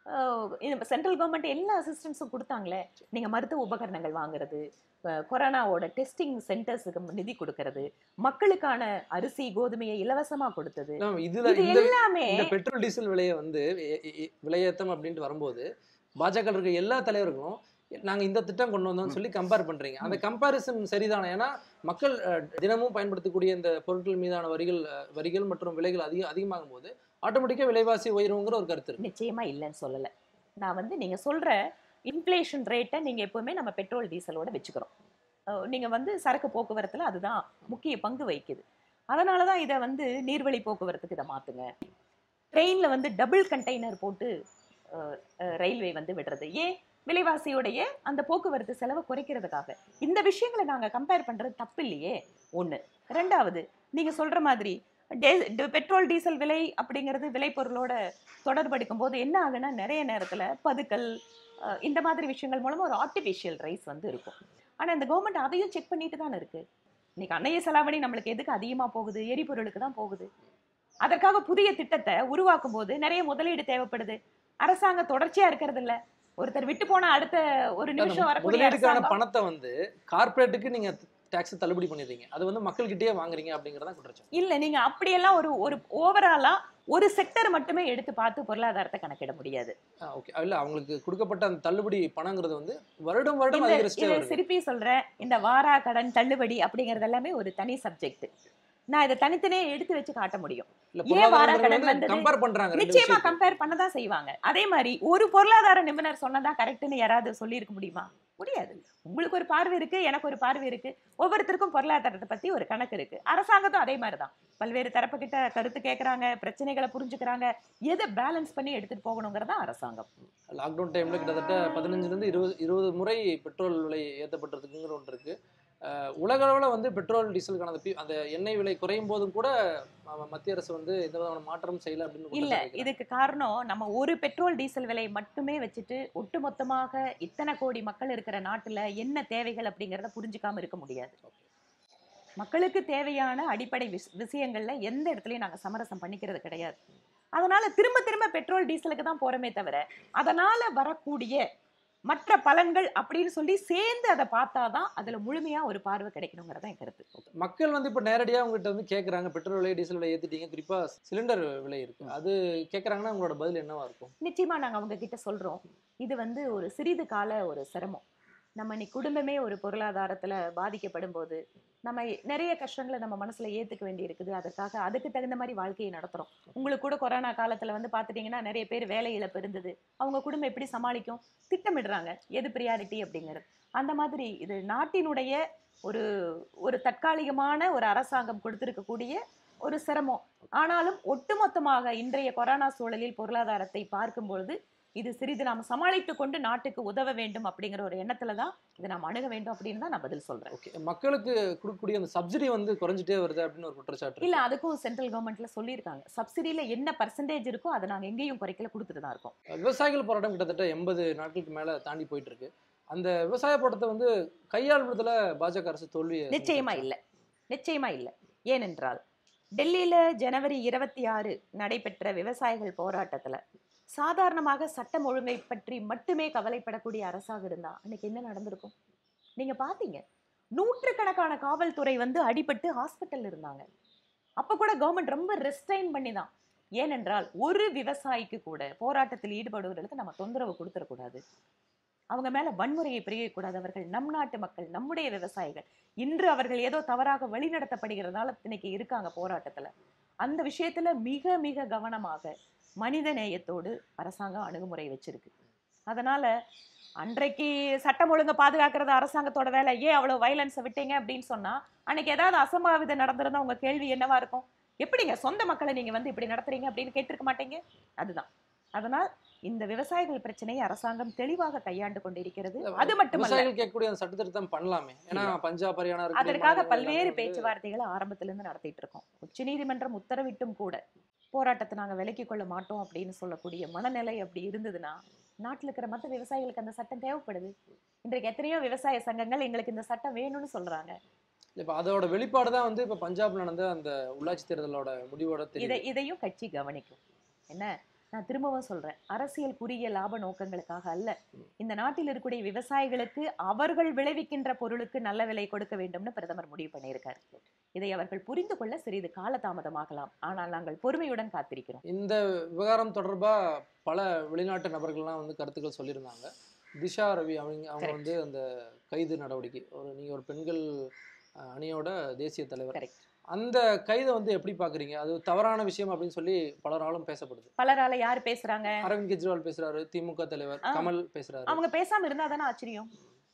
சென்ட்ரல் கவர்மெண்ட் எல்லா அசிஸ்டன்ஸும் கொடுத்தாங்களே நீங்க மருத்துவ உபகரணங்கள் வாங்குறது அஹ், கொரோனாவோட டெஸ்டிங் சென்டர்ஸுக்கு நிதி கொடுக்கறது மக்களுக்கான அரிசி கோதுமையை இலவசமா கொடுத்தது
இல்ல, இதுல
இது
இந்த
எல்லாமே
இந்த பெட்ரோல் டீசல் விலையை வந்து எ- எ- எ- விலையேத்தம் அப்படின்ட்டு வரும்போது பாஜக இருக்க எல்லா தலைவர்களும் நாங்க இந்த திட்டம் கொண்டு வந்தோம்னு சொல்லி கம்பேர் பண்றீங்க அந்த கம்பாரிசன் சரிதானே ஏன்னா மக்கள் அஹ், தினமும் பயன்படுத்தக்கூடிய இந்த பொருட்கள் மீதான வரிகள் அஹ், வரிகள் மற்றும் விலைகள் அதிக அதிகமாகும் போது ஆட்டோமேட்டிக்கா விலைவாசி உயருங்கிற ஒரு கருத்து இருக்கு
நிச்சயமா இல்லைன்னு சொல்லல நான் வந்து நீங்க சொல்ற இன்ஃப்ளேஷன் ரேட்டை நீங்க எப்பவுமே நம்ம பெட்ரோல் டீசலோட வச்சுக்கிறோம் அஹ் நீங்க வந்து சரக்கு போக்குவரத்துல அதுதான் முக்கிய பங்கு வகிக்குது அதனால தான் இதை வந்து நீர்வழி போக்குவரத்துக்கு இதை மாத்துங்க ட்ரெயின்ல வந்து டபுள் கண்டெய்னர் போட்டு அஹ், அஹ், ரயில்வே வந்து விடுறது ஏன் விலைவாசியுடைய அந்த போக்குவரத்து செலவை குறைக்கிறதுக்காக இந்த விஷயங்களை நாங்க கம்பேர் பண்றது தப்பு இல்லையே ஒண்ணு ரெண்டாவது நீங்க சொல்ற மாதிரி டே- ட- பெட்ரோல் டீசல் விலை அப்படிங்கிறது விளைபொருளோட தொடர்படுக்கும் போது என்ன ஆகுன்னா நிறைய நேரத்துல பதுக்கல் அஹ், இந்த மாதிரி விஷயங்கள் மூலமா ஒரு ஆர்டிஃபிஷியல் ரைஸ் வந்து இருக்கும் ஆனா இந்த கவர்மெண்ட் அதையும் செக் பண்ணிட்டு தானே இருக்கு இன்னைக்கு அன்னைய செலாவணி நம்மளுக்கு எதுக்கு அதிகமா போகுது எரிபொருளுக்கு தான் போகுது அதற்காக புதிய திட்டத்தை உருவாக்கும் போது நிறைய முதலீடு தேவைப்படுது அரசாங்கம் தொடர்ச்சியா இருக்கிறது இல்ல ஒருத்தர் விட்டு போன அடுத்த ஒரு நிமிஷம் வரக்கூடிய
முதலீடுக்கான
அரசாங்கம்
பணத்தை வந்து கார்ப்பரேட்டுக்கு நீங்க டாக்ஸ் தள்ளுபடி பண்ணிடுறீங்க அது வந்து மக்கள்கிட்டயே வாங்குறீங்க அப்படிங்கறத குற்றச்சாட்டு
இல்ல நீங்க அப்படியெல்லாம் ஒரு ஒரு ஓவராலா ஒரு செக்டர் மட்டுமே எடுத்து பார்த்து பொருளாதாரத்தை கணக்கிட முடியாது
ஓகே இல்ல அவங்களுக்கு கொடுக்கப்பட்ட அந்த தள்ளுபடி பணங்கிறது வந்து வருடம் வருடம்
இந்த
அதிகரிச்சுட்டே
இதை
வருது
திருப்பி சொல்றேன் இந்த வாரா கடன் தள்ளுபடி அப்படிங்கறது எல்லாமே ஒரு தனி சப்ஜெக்ட் நான் இதை தனித்தனியே எடுத்து வச்சு காட்ட முடியும்
இல்ல
ஏன் வார
பொருளாதார
கடன் வந்தது?
கம்பேர் பண்றாங்க ரெண்டு
நிச்சயமா
விஷயத்தையும்.
கம்பேர் பண்ணதான் செய்வாங்க அதே மாதிரி ஒரு பொருளாதார நிபுணர் சொன்னதா கரெக்ட்னு யாராவது சொல்லியிருக்க முடியுமா முடியாது உங்களுக்கு ஒரு பார்வை இருக்கு எனக்கு ஒரு பார்வை இருக்கு ஒவ்வொருத்தருக்கும் பொருளாதாரத்தை பத்தி ஒரு கணக்கு இருக்கு அரசாங்கத்தும் அதே மாதிரி தான் பல்வேறு தரப்பு கிட்ட கருத்து கேட்கறாங்க பிரச்சனைகளை புரிஞ்சுக்கிறாங்க எதை பேலன்ஸ் பண்ணி எடுத்துட்டு போகணுங்கிறதா அரசாங்கம்
லாக்டவுன் டைம்ல கிட்டத்தட்ட பதினஞ்சுல இருந்து இருபது இருபது முறை பெட்ரோல் விலை ஏற்றப்பட்டிருக்குங்கிற ஒன்று இருக்கு அஹ் உலக அளவில் வந்து பெட்ரோல் டீசலுக்கான அந்த பி- அந்த எண்ணெய் விலை குறையும் போதும் கூட ம- மத்திய அரசு வந்து எந்த விதமான மாற்றமும் செய்யல அப்படின்னு
இல்ல
குற்றச்சாட்டு வைக்கிறாங்க.
இதுக்கு காரணம் நம்ம ஒரு பெட்ரோல் டீசல் விலை மட்டுமே வச்சுட்டு ஒட்டுமொத்தமாக இத்தனை கோடி மக்கள் இருக்கிற நாட்டுல என்ன தேவைகள் அப்படிங்கறத புரிஞ்சுக்காம இருக்க முடியாது மக்களுக்கு தேவையான அடிப்படை விஷ- விஷயங்கள்ல எந்த இடத்துலயும் நாங்க சமரசம் பண்ணிக்கிறது கிடையாது அதனால திரும்ப திரும்ப பெட்ரோல் டீசலுக்கு தான் போறோமே தவிர அதனால வரக்கூடிய மற்ற பலன்கள் அப்படின்னு சொல்லி சேர்ந்து அதை பார்த்தாதான் அதுல முழுமையா ஒரு பார்வை கிடைக்கணுங்கிறதா என் கருத்து
மக்கள் வந்து இப்போ நேரடியாக உங்ககிட்ட வந்து கேட்குறாங்க பெட்ரோல் விலை டீசல் விலை ஏற்றிட்டீங்க குறிப்பாக சிலிண்டர் விலை இருக்கு அது கேட்குறாங்கன்னா உங்களோட பதில் என்னவா இருக்கும்
நிச்சயமா நாங்க அவங்க கிட்ட சொல்றோம் இது வந்து ஒரு சிறிது கால ஒரு சிரமம் நம்ம இன்னைக்கு குடும்பமே ஒரு பொருளாதாரத்துல பாதிக்கப்படும் போது நம்ம நிறைய கஷ்டங்களை நம்ம மனசுல ஏத்துக்க வேண்டி இருக்குது அதற்காக அதுக்கு தகுந்த மாதிரி வாழ்க்கையை நடத்துறோம் உங்களுக்கு கூட கொரோனா காலத்துல வந்து பாத்துட்டீங்கன்னா நிறைய பேர் வேலை இழப்பு இருந்தது அவங்க குடும்பம் எப்படி சமாளிக்கும் திட்டமிடுறாங்க எது ப்ரியாரிட்டி அப்படிங்கிறது அந்த மாதிரி இது நாட்டினுடைய ஒரு ஒரு தற்காலிகமான ஒரு அரசாங்கம் கொடுத்திருக்கக்கூடிய ஒரு சிரமம் ஆனாலும் ஒட்டுமொத்தமாக இன்றைய கொரோனா சூழலில் பொருளாதாரத்தை பார்க்கும்பொழுது இது சிறிது நாம் சமாளித்து கொண்டு நாட்டுக்கு உதவ வேண்டும் அப்படிங்கிற ஒரு எண்ணத்துல தான் இதை நாம் அணுக வேண்டும் அப்படின்னு தான் நான் பதில் சொல்றேன்
ஓகே மக்களுக்கு கொடுக்கக்கூடிய அந்த சப்சிடி வந்து குறைஞ்சிட்டே வருது அப்படின்னு ஒரு குற்றச்சாட்டு
இல்ல
இருக்கு.
அதுக்கும் சென்ட்ரல் கவர்மெண்ட்ல சொல்லியிருக்காங்க சப்சிடியில என்ன பர்சன்டேஜ் இருக்கோ அதை நாங்க எங்கேயும் குறைக்கல கொடுத்துட்டு தான் இருக்கோம்
விவசாயிகள் போராட்டம் கிட்டத்தட்ட எண்பது நாட்களுக்கு மேல தாண்டி போயிட்டு இருக்கு அந்த விவசாய போராட்டத்தை வந்து கையாள்வதில் பாஜக அரசு தோல்வி
நிச்சயமா இல்ல நிச்சயமா இல்ல ஏனென்றால் டெல்லியில ஜனவரி இருபத்தி ஆறு நடைபெற்ற விவசாயிகள் போராட்டத்துல சாதாரணமாக சட்டம் ஒழுங்கை பற்றி மட்டுமே கவலைப்படக்கூடிய அரசாக இருந்தா அன்னைக்கு என்ன நடந்திருக்கும் நீங்க பாத்தீங்க நூற்றுக்கணக்கான காவல்துறை வந்து அடிபட்டு ஹாஸ்பிட்டல் இருந்தாங்க அப்ப கூட கவர்மெண்ட் ரொம்ப ரெஸ்ட்ரைன் பண்ணி தான் ஏனென்றால் ஒரு விவசாயிக்கு கூட போராட்டத்தில் ஈடுபடுவர்களுக்கு நம்ம தொந்தரவு கொடுத்துடக்கூடாது அவங்க மேல வன்முறையை பிரியக்கூடாது அவர்கள் நம் நாட்டு மக்கள் நம்முடைய விவசாயிகள் இன்று அவர்கள் ஏதோ தவறாக வழிநடத்தப்படுகிறதுனால இன்னைக்கு இருக்காங்க போராட்டத்துல அந்த விஷயத்துல மிக மிக கவனமாக மனித நேயத்தோடு அரசாங்கம் அணுகுமுறை வச்சிருக்கு அதனால அன்றைக்கு சட்டம் ஒழுங்கை பாதுகாக்கிறது அரசாங்கத்தோட வேலை ஏன் அவ்வளவு வயலன்ஸை விட்டீங்க அப்படின்னு சொன்னா அன்னைக்கு ஏதாவது அசம்பாவிதம் நடந்திருந்தா உங்க கேள்வி என்னவா இருக்கும் எப்படிங்க சொந்த மக்களை நீங்க வந்து இப்படி நடத்துறீங்க அப்படின்னு கேட்டிருக்க மாட்டீங்க அதுதான் அதனால் இந்த விவசாயிகள் பிரச்சனையை அரசாங்கம் தெளிவாக கையாண்டு கொண்டிருக்கிறது அது மட்டுமல்ல
விவசாயிகள் கேட்கக்கூடிய அந்த சட்ட திருத்தம் பண்ணலாமே ஏன்னா பஞ்சாப் ஹரியானா இருக்கக்கூடிய
அதற்காக
மாநிலங்கள்
பல்வேறு
எல்லாமே வந்து-
பேச்சுவார்த்தைகளை ஆரம்பத்துல இருந்து நடத்திட்டு இருக்கோம் உச்சநீதிமன்றம் உத்தரவிட்டும் கூட போராட்டத்தை நாங்க விலக்கிக் கொள்ள மாட்டோம் அப்படின்னு சொல்லக்கூடிய மனநிலை அப்படி இருந்ததுன்னா நாட்டுல இருக்கிற மற்ற விவசாயிகளுக்கு அந்த சட்டம் தேவைப்படுது இன்றைக்கு எத்தனையோ விவசாய சங்கங்கள் எங்களுக்கு இந்த சட்டம் வேணும்னு சொல்றாங்க
இப்ப அதோட வெளிப்பாடு தான் வந்து இப்ப பஞ்சாப்ல நடந்த அந்த உள்ளாட்சி தேர்தலோட முடிவோட
இதை
தெரியும்
இதையும் கட்சி கவனிக்கும் என்ன நான் திரும்பவும் சொல்றேன் அரசியல் குறுகிய லாப நோக்கங்களுக்காக அல்ல இந்த நாட்டில் இருக்கக்கூடிய விவசாயிகளுக்கு அவர்கள் விளைவிக்கின்ற பொருளுக்கு நல்ல விலை கொடுக்க வேண்டும்னு பிரதமர் முடிவு பண்ணியிருக்காரு இதை அவர்கள் புரிந்து கொள்ள சிறிது காலதாமதமாகலாம் ஆனால் நாங்கள் பொறுமையுடன் காத்திருக்கிறோம்
இந்த விவகாரம் தொடர்பா பல வெளிநாட்டு நபர்கள்லாம் வந்து கருத்துக்கள் சொல்லியிருந்தாங்க திஷா ரவி அவங்க அவங்க
Correct.
வந்து அந்த கைது நடவடிக்கை ஒரு நீங்க ஒரு பெண்கள் அஹ், அணியோட தேசிய தலைவர்
கரெக்ட்
அந்த கைதை வந்து எப்படி பாக்குறீங்க அது தவறான விஷயம் அப்படின்னு சொல்லி பலராலும் பேசப்படுது
பலரால யார் பேசுறாங்க
அரவிந்த் கெஜ்ரிவால் பேசுறாரு திமுக தலைவர்
ஆ.
கமல் பேசுறாரு
அவங்க பேசாம இருந்தா தானே ஆச்சரியம்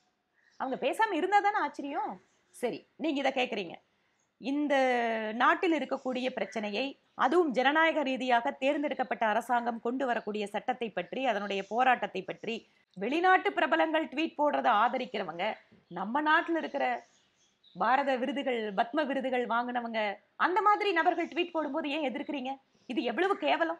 அவங்க பேசாம இருந்தா தானே ஆச்சரியம் சரி நீங்க இதை கேக்குறீங்க இந்த நாட்டில் இருக்கக்கூடிய பிரச்சனையை அதுவும் ஜனநாயக ரீதியாக தேர்ந்தெடுக்கப்பட்ட அரசாங்கம் கொண்டு வரக்கூடிய சட்டத்தை பற்றி அதனுடைய போராட்டத்தை பற்றி வெளிநாட்டு பிரபலங்கள் ட்வீட் போடுறதை ஆதரிக்கிறவங்க நம்ம நாட்டில் இருக்கிற பாரத விருதுகள் பத்ம விருதுகள் வாங்கினவங்க அந்த மாதிரி நபர்கள் ட்வீட் போடும்போது ஏன் எதிர்க்கிறீங்க இது எவ்வளவு கேவலம்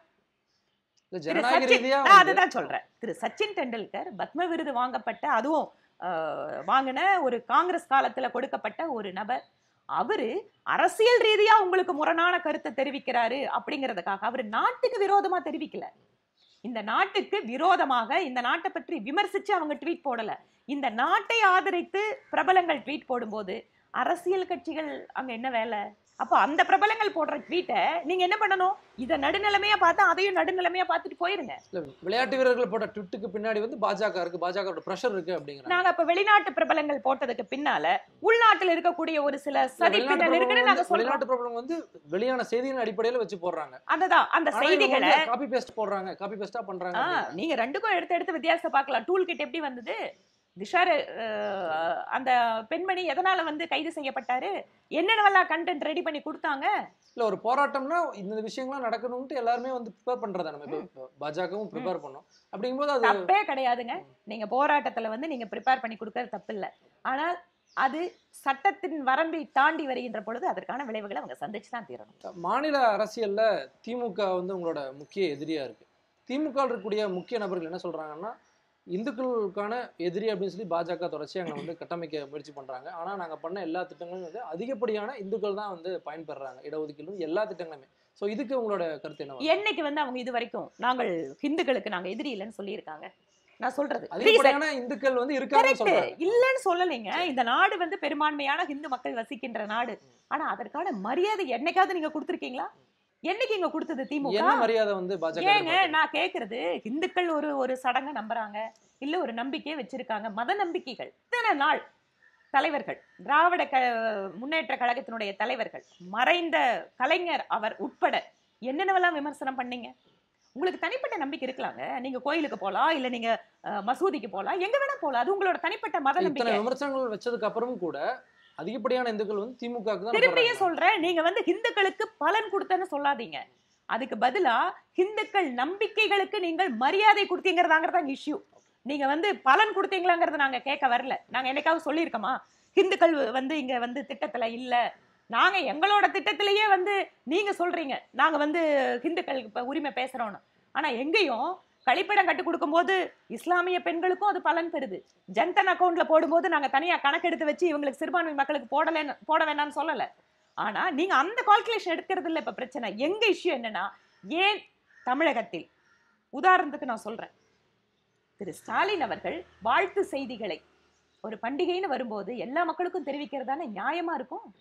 இல்ல
திரு
ஜனநாயக
சச்சின்
ரீதியா
நான்
வந்து-
அதுதான் சொல்றேன் திரு சச்சின் டெண்டுல்கர் பத்ம விருது வாங்கப்பட்ட அதுவும் ஆஹ், வாங்கின ஒரு காங்கிரஸ் காலத்துல கொடுக்கப்பட்ட ஒரு நபர் அவரு அரசியல் ரீதியா உங்களுக்கு முரணான கருத்தை தெரிவிக்கிறாரு அப்படிங்கிறதுக்காக அவர் நாட்டுக்கு விரோதமா தெரிவிக்கல இந்த நாட்டுக்கு விரோதமாக இந்த நாட்டை பற்றி விமர்சிச்சு அவங்க ட்வீட் போடல இந்த நாட்டை ஆதரித்து பிரபலங்கள் ட்வீட் போடும்போது அரசியல் கட்சிகள் அங்க என்ன வேலை அப்போ அந்த பிரபலங்கள் போடுற ட்வீட்டை நீங்க என்ன பண்ணணும் இதை நடுநிலைமையா பார்த்தா அதையும் நடுநிலைமையா பார்த்துட்டு போயிருங்க
இல்ல விளையாட்டு வீரர்கள் போட்ட ட்விட்டுக்கு பின்னாடி வந்து பாஜக இருக்கு பாஜக பிரஷர் இருக்கு அப்படிங்கிறாங்க
நாங்க அப்ப வெளிநாட்டு பிரபலங்கள் போட்டதுக்கு பின்னால உள்நாட்டுல இருக்கக்கூடிய ஒரு சில
இல்ல,
சதி
வெளிநாட்டு
பின்னல் இருக்குன்னு
பிரபலம்
நாங்க
வந்து-
சொல்றோம்
வெளிநாட்டு பிரபலம் வந்து வெளியான செய்தியின் அடிப்படையில வச்சு போடுறாங்க
அதுதான் அந்த செய்திகளை
காப்பி பேஸ்ட் போடுறாங்க காப்பி பேஸ்டா பண்றாங்க
ஆ,
அப்படிங்கிறாங்க.
நீங்க ரெண்டுக்கும் எடுத்து எடுத்து வித்தியாசத்தை பார்க்கலாம் டூல் கிட் எப்படி வந்தது திஷார் அஹ், அந்த பெண்மணி எதனால வந்து கைது செய்யப்பட்டாரு என்னென்னவெல்லாம் கண்டென்ட் ரெடி பண்ணி கொடுத்தாங்க
இல்ல ஒரு போராட்டம்னா இந்த விஷயங்கள்லாம் நடக்கணும்ட்டு எல்லாருமே வந்து ப்ரிப்பேர் பண்றதா நம்ம இப்போ பாஜகவும் ப்ரிப்பேர் பண்ணோம் அப்படிங்கும்போது அது
தப்பே கிடையாதுங்க நீங்க போராட்டத்துல வந்து நீங்க ப்ரிப்பேர் பண்ணி கொடுக்கறது தப்பு இல்ல ஆனால் அது சட்டத்தின் வரம்பை தாண்டி வருகின்ற பொழுது அதற்கான விளைவுகளை அவங்க சந்திச்சு தான் தீரணும்
மாநில அரசியல்ல திமுக வந்து உங்களோட முக்கிய எதிரியா இருக்கு திமுக ல இருக்கக்கூடிய முக்கிய நபர்கள் என்ன சொல்றாங்கன்னா இந்துக்களுக்கான எதிரி அப்படின்னு சொல்லி பாஜக தொடர்ச்சி அங்கே வந்து கட்டமைக்க முயற்சி பண்றாங்க ஆனா நாங்க பண்ண எல்லா திட்டங்களும் வந்து அதிகப்படியான இந்துக்கள் தான் வந்து பயன்பெறாங்க இடஒதுக்கீடு எல்லா திட்டங்களுமே சோ இதுக்கு உங்களோட கருத்து என்ன
என்னைக்கு வந்து அவங்க இது வரைக்கும் நாங்கள் ஹிந்துக்களுக்கு நாங்க எதிரி இல்லைன்னு சொல்லியிருக்காங்க நான் சொல்றது Reason.
அதிகப்படியான இந்துக்கள் வந்து இருக்காங்கன்னு
Correct.
சொல்றாங்க
இல்லைன்னு சொல்லலைங்க இந்த நாடு வந்து பெரும்பான்மையான ஹிந்து மக்கள் வசிக்கின்ற நாடு ஆனா அதற்கான மரியாதை என்னைக்காவது நீங்க கொடுத்திருக்கீங்களா என்னைக்கு இங்க கொடுத்தது திமுக
என்ன மரியாதை வந்து பாஜக
ஏங்க நான் கேக்குறது இந்துக்கள் ஒரு ஒரு சடங்க நம்புறாங்க இல்ல ஒரு நம்பிக்கையை வச்சிருக்காங்க மத நம்பிக்கைகள் இத்தனை நாள் தலைவர்கள் திராவிட க முன்னேற்ற கழகத்தினுடைய தலைவர்கள் மறைந்த கலைஞர் அவர் உட்பட என்னென்னவெல்லாம் விமர்சனம் பண்ணீங்க உங்களுக்கு தனிப்பட்ட நம்பிக்கை இருக்கலாங்க நீங்க கோயிலுக்கு போலாம் இல்ல நீங்க அஹ், மசூதிக்கு போலாம் எங்க வேணா போலாம் அது உங்களோட தனிப்பட்ட மத
இத்தனை
நம்பிக்கை
விமர்சனங்கள் வச்சதுக்கு அப்புறமும் கூட அதிகப்படியான இந்துக்கள் வந்து திமுக தான்
திரும்பியும் சொல்றேன் நீங்க வந்து ஹிந்துக்களுக்கு பலன் கொடுத்தேன்னு சொல்லாதீங்க அதுக்கு பதிலா ஹிந்துக்கள் நம்பிக்கைகளுக்கு நீங்கள் மரியாதை கொடுத்தீங்கிறதாங்கிறதா இஷ்யூ நீங்க வந்து பலன் கொடுத்தீங்களாங்கிறத நாங்க கேட்க வரல நாங்க என்னைக்காவது சொல்லியிருக்கோமா ஹிந்துக்கள் வந்து இங்க வந்து திட்டத்துல இல்ல நாங்க எங்களோட திட்டத்திலேயே வந்து நீங்க சொல்றீங்க நாங்க வந்து ஹிந்துக்களுக்கு இப்ப உரிமை பேசுறோம்னு ஆனா எங்கேயும் கழிப்பிடம் கட்டி கொடுக்கும்போது இஸ்லாமிய பெண்களுக்கும் அது பலன் பெறுது ஜன்தன் அக்கௌண்ட்ல போடும்போது நாங்க தனியா கணக்கெடுத்து வச்சு இவங்களுக்கு சிறுபான்மை மக்களுக்கு போடலைன்னு போட வேண்டாம்னு சொல்லல ஆனா நீங்க அந்த கால்குலேஷன் எடுக்கிறது இல்ல இப்ப பிரச்சனை எங்க இஷ்யூ என்னன்னா ஏன் தமிழகத்தில் உதாரணத்துக்கு நான் சொல்றேன் திரு ஸ்டாலின் அவர்கள் வாழ்த்து செய்திகளை ஒரு பண்டிகைன்னு வரும்போது எல்லா மக்களுக்கும் தெரிவிக்கிறதான நியாயமா இருக்கும்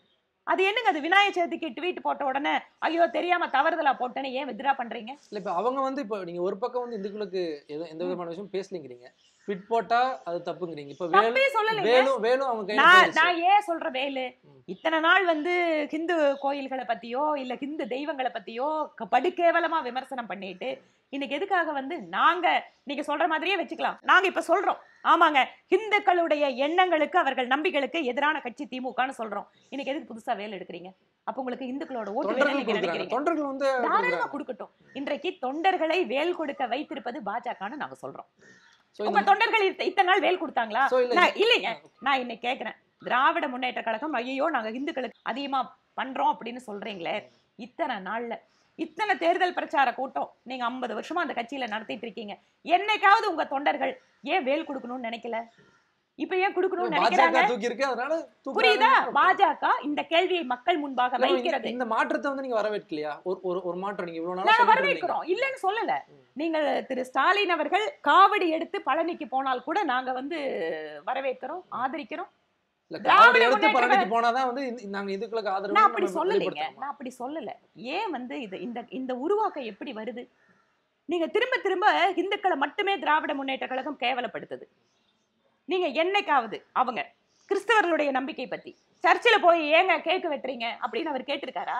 அது என்னங்க அது விநாயகர் சதுர்த்திக்கு ட்வீட் போட்ட உடனே ஐயோ தெரியாம தவறுதலா போட்டேன்னு ஏன் வித்ரா பண்றீங்க
இல்ல இப்ப அவங்க வந்து இப்போ நீங்க ஒரு பக்கம் வந்து இந்துக்களுக்கு எதுவும் எந்த விதமான விஷயம் பேசலைங்கிறீங்க ட்விட் போட்டா அது தப்புங்கிறீங்க இப்ப வேலு
தப்பே சொல்லலைங்க
வேலும் வேலும் அவங்க கையில
நான்
போயிடுச்சு.
நான் ஏன் சொல்ற வேலு
ம்.
இத்தனை நாள் வந்து ஹிந்து கோயில்களை பத்தியோ இல்ல ஹிந்து தெய்வங்களை பத்தியோ க- படுகேவலமா விமர்சனம் பண்ணிட்டு இன்னைக்கு எதுக்காக வந்து நாங்க நீங்க சொல்ற மாதிரியே வச்சுக்கலாம் நாங்க இப்ப சொல்றோம் ஆமாங்க ஹிந்துக்களுடைய எண்ணங்களுக்கு அவர்கள் நம்பிக்கைகளுக்கு எதிரான கட்சி திமுகன்னு சொல்றோம் இன்னைக்கு எதுக்கு புதுசா வேலை எடுக்கிறீங்க அப்ப உங்களுக்கு இந்துக்களோட ஓட்டு வேணும்னு
தொண்டர்கள்
நீங்க
கொடுக்குறாங்க
நினைக்கிறீங்க
தொண்டர்கள் வந்து
தாராளமா
கொடுக்குறாங்க.
கொடுக்கட்டும் இன்றைக்கு தொண்டர்களை வேல் கொடுக்க வைத்திருப்பது பாஜகன்னு நாங்க சொல்றோம்
So
உங்க
இந்த-
தொண்டர்கள் இத்த- இத்தனை நாள் வேல் கொடுத்தாங்களா
so இல்ல
நான் இல்லைங்க நான் இன்னைக்கு கேக்குறேன் திராவிட முன்னேற்ற கழகம் ஐயோ நாங்க இந்துக்களுக்கு அதிகமா பண்றோம் அப்படின்னு சொல்றீங்களே இத்தனை நாள்ல இத்தனை தேர்தல் பிரச்சார கூட்டம் நீங்க 50 வருஷமா அந்த கட்சியில நடத்திட்டு இருக்கீங்க என்னைக்காவது உங்க தொண்டர்கள் ஏன் வேல் கொடுக்கணும்னு நினைக்கல இப்ப ஏன் கொடுக்கணும்னு நினைக்கிறாங்க
பாஜக தூக்கி இருக்கு அதனால தூக்குறாங்க.
புரியுதா பாஜக இந்த கேள்வியை மக்கள் முன்பாக
இல்ல,
வைக்கிறது
இந்த மாற்றத்தை வந்து நீங்க வரவேற்கலையா ஒரு ஒரு ஒரு மாற்றம் நீங்க இவ்வளவு நாளா
நாங்க
சொல்லிட்டு இருந்தீங்க.
வரவேற்கிறோம் இல்லைன்னு சொல்லல
ம்.
நீங்கள் திரு ஸ்டாலின் அவர்கள் காவடி எடுத்து பழனிக்கு போனால் கூட நாங்க வந்து வரவேற்கிறோம் ஆதரிக்கிறோம்
இல்ல
திராவிட
காவடி எடுத்து
முன்னேற்ற
பழனிக்கு போனாதான் வந்து இந்த- நாங்க இந்துக்களுக்கு ஆதரவு
நான் அப்படி
நம்ம
சொல்லலைங்க
வெளிப்படுத்தணுமா?
நான் அப்படி சொல்லல ஏன் வந்து இது இந்த இந்த உருவாக்கம் எப்படி வருது நீங்க திரும்ப திரும்ப இந்துக்களை மட்டுமே திராவிட முன்னேற்ற கழகம் கேவலப்படுத்துது நீங்க என்னைக்காவது அவங்க கிறிஸ்தவர்களுடைய நம்பிக்கை பத்தி சர்ச்சில் போய் ஏங்க கேக்கு வெட்டுறீங்க அப்படின்னு அவர் கேட்டிருக்காரா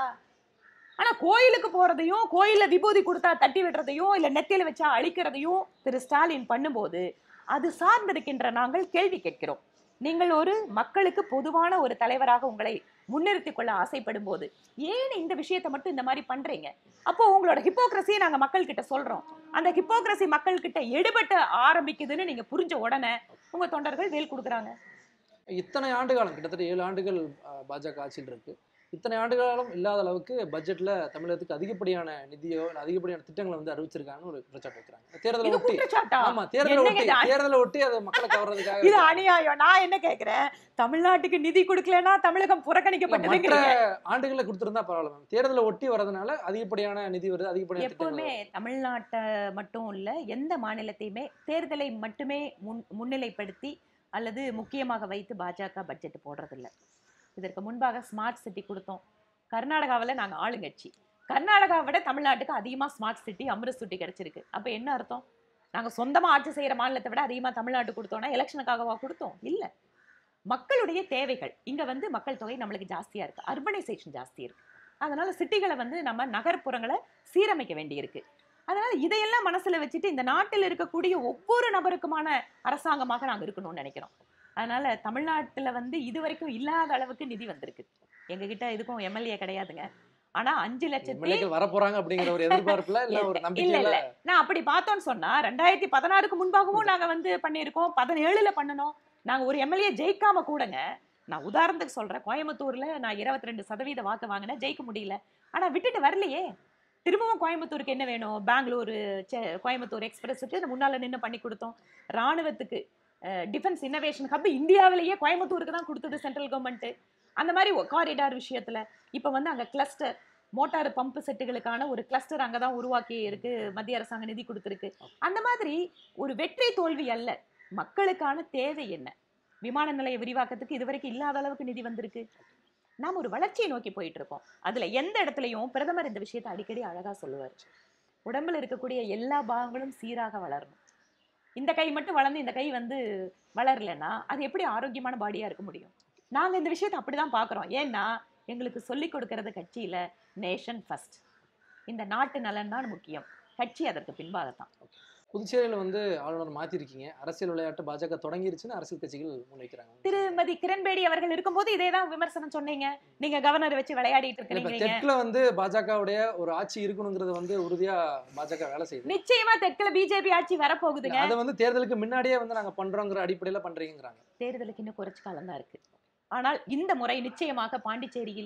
ஆனா கோயிலுக்கு போறதையும் கோயில்ல விபூதி கொடுத்தா தட்டி விடுறதையும் இல்ல நெத்தியில வச்சா அழிக்கிறதையும் திரு ஸ்டாலின் பண்ணும்போது அது சார்ந்திருக்கின்ற நாங்கள் கேள்வி கேட்கிறோம் நீங்கள் ஒரு மக்களுக்கு பொதுவான ஒரு தலைவராக உங்களை முன்னிறுத்திக் கொள்ள ஆசைப்படும் போது ஏன் இந்த விஷயத்தை மட்டும் இந்த மாதிரி பண்றீங்க அப்போ உங்களோட ஹிப்போக்ரஸியை நாங்க மக்கள் கிட்ட சொல்றோம் அந்த ஹிப்போக்ரஸி மக்கள் கிட்ட எடுபட்ட ஆரம்பிக்குதுன்னு நீங்க புரிஞ்ச உடனே உங்க தொண்டர்கள் வேல் கொடுக்குறாங்க
இத்தனை ஆண்டு காலம் கிட்டத்தட்ட ஏழு ஆண்டுகள் அஹ், பாஜக ஆட்சியில் இருக்கு இத்தனை ஆண்டு காலம் இல்லாத அளவுக்கு பட்ஜெட்ல தமிழகத்துக்கு அதிகப்படியான நிதியோ இல்ல அதிகப்படியான திட்டங்களை வந்து அறிவிச்சிருக்காங்கன்னு ஒரு குற்றச்சாட்டு வைக்கிறாங்க தேர்தலை
இது
ஒட்டி
குற்றச்சாட்டா
ஆமா தேர்தலை
என்னங்க
ஒட்டி
இது?
தேர்தலை ஒட்டி அதை மக்களை கவர்றதுக்காக
இது
வைக்கிறாங்க.
அநியாயம் நான் என்ன கேக்குறேன் தமிழ்நாட்டுக்கு நிதி கொடுக்கலன்னா தமிழகம்
இல்ல, மற்ற
புறக்கணிக்கப்பட்டதுங்கிறீங்க
ஆண்டுகளை கொடுத்திருந்தா பரவாயில்ல மேம் தேர்தலை ஒட்டி வரதுனால அதிகப்படியான நிதி வருது அதிகப்படியான
எப்பவுமே
திட்டங்கள்
தமிழ்நாட்டை மட்டும் இல்ல எந்த மாநிலத்தையுமே தேர்தலை மட்டுமே முன் முன்னிலைப்படுத்தி அல்லது முக்கியமாக வைத்து பாஜக பட்ஜெட் போடுறதில்ல இதற்கு முன்பாக ஸ்மார்ட் சிட்டி கொடுத்தோம் கர்நாடகாவில் நாங்கள் ஆளுங்கட்சி கர்நாடகாவை விட தமிழ்நாட்டுக்கு அதிகமாக ஸ்மார்ட் சிட்டி அமிர்த் சிட்டி கிடைச்சிருக்கு அப்போ என்ன அர்த்தம் நாங்கள் சொந்தமாக ஆட்சி செய்கிற மாநிலத்தை விட அதிகமாக தமிழ்நாட்டு கொடுத்தோம்னா எலெக்ஷனுக்காகவா கொடுத்தோம் இல்லை மக்களுடைய தேவைகள் இங்கே வந்து மக்கள் தொகை நம்மளுக்கு ஜாஸ்தியாக இருக்குது அர்பனைசேஷன் ஜாஸ்தி இருக்குது அதனால சிட்டிகளை வந்து நம்ம நகர்ப்புறங்களை சீரமைக்க வேண்டியிருக்கு அதனால இதையெல்லாம் மனசுல வச்சுட்டு இந்த நாட்டில் இருக்கக்கூடிய ஒவ்வொரு நபருக்குமான அரசாங்கமாக நாங்க இருக்கணும்னு நினைக்கிறோம் அதனால தமிழ்நாட்டுல வந்து இது வரைக்கும் இல்லாத அளவுக்கு நிதி வந்திருக்கு எங்ககிட்ட இதுக்கும் எம்எல்ஏ கிடையாதுங்க ஆனா அஞ்சு லட்சத்தி
எம்எல்ஏக்கள் வர போறாங்க அப்படிங்கிற ஒரு எதிர்பார்ப்புல இல்ல ஒரு
இல்ல
நம்பிக்கையில
இல்ல நான் அப்படி பார்த்தோம்னு சொன்னா ரெண்டாயிரத்தி பதினாறுக்கு முன்பாகவும் நாங்க வந்து பண்ணியிருக்கோம் பதினேழுல பண்ணணும் நாங்க ஒரு எம்எல்ஏ ஜெயிக்காம கூடங்க நான் உதாரணத்துக்கு சொல்றேன் கோயம்புத்தூர்ல நான் இருபத்தி ரெண்டு சதவீத வாக்கு வாங்கினேன் ஜெயிக்க முடியல ஆனா விட்டுட்டு வரலையே திரும்பவும் கோயம்புத்தூருக்கு என்ன வேணும் பெங்களூர் செ- கோயம்புத்தூர் எக்ஸ்பிரஸுக்கு முன்னால நின்று பண்ணி கொடுத்தோம் ராணுவத்துக்கு டிஃபென்ஸ் இன்னோவேஷன் ஹப் இந்தியாவிலேயே கோயம்புத்தூருக்கு தான் கொடுத்தது சென்ட்ரல் கவர்மெண்ட் அந்த மாதிரி காரிடார் விஷயத்துல இப்போ வந்து அங்க கிளஸ்டர் மோட்டார் பம்பு செட்டுகளுக்கான ஒரு கிளஸ்டர் அங்கே தான் உருவாக்கி இருக்கு மத்திய அரசாங்கம் நிதி கொடுத்துருக்கு அந்த மாதிரி ஒரு வெற்றி தோல்வி அல்ல மக்களுக்கான தேவை என்ன விமான நிலைய விரிவாக்கத்துக்கு இதுவரைக்கும் இல்லாத அளவுக்கு நிதி வந்திருக்கு நாம் ஒரு வளர்ச்சியை நோக்கி போயிட்டு இருக்கோம் அதுல எந்த இடத்துலையும் பிரதமர் இந்த விஷயத்தை அடிக்கடி அழகா சொல்லுவார் உடம்புல இருக்கக்கூடிய எல்லா பாகங்களும் சீராக வளரணும் இந்த கை மட்டும் வளர்ந்து இந்த கை வந்து வளரலைன்னா அது எப்படி ஆரோக்கியமான பாடியா இருக்க முடியும் நாங்க இந்த விஷயத்தை அப்படிதான் பார்க்குறோம் ஏன்னா எங்களுக்கு சொல்லிக் கொடுக்கறது கட்சியில நேஷன் ஃபர்ஸ்ட் இந்த நாட்டு நலன் தான் முக்கியம் கட்சி அதற்கு பின்பாகத்தான்
புதுச்சேரியில வந்து ஆளுநர் மாத்திருக்கீங்க அரசியல் விளையாட்டு பாஜக தொடங்கிருச்சுன்னு அரசியல் கட்சிகள் முன்வைக்கிறாங்க
திருமதி கிரண்பேடி அவர்கள் இருக்கும்போது இதே தான் விமர்சனம் சொன்னீங்க நீங்க கவர்னர் வச்சு விளையாடிட்டு
இல்ல, இப்ப
இருக்கிறீங்க
தெற்குல வந்து பாஜகவுடைய ஒரு ஆட்சி இருக்கணுங்கிறது வந்து உறுதியா பாஜக வேலை செய்யுது
நிச்சயமா தெற்குல பிஜேபி ஆட்சி வரப்போகுதுங்க
அதை வந்து தேர்தலுக்கு முன்னாடியே வந்து நாங்க பண்றோங்கிற அடிப்படையில பண்றீங்கிறாங்க
தேர்தலுக்கு இன்னும் குறைச்சு காலம் தான் இருக்கு ஆனால் இந்த முறை நிச்சயமாக பாண்டிச்சேரியில்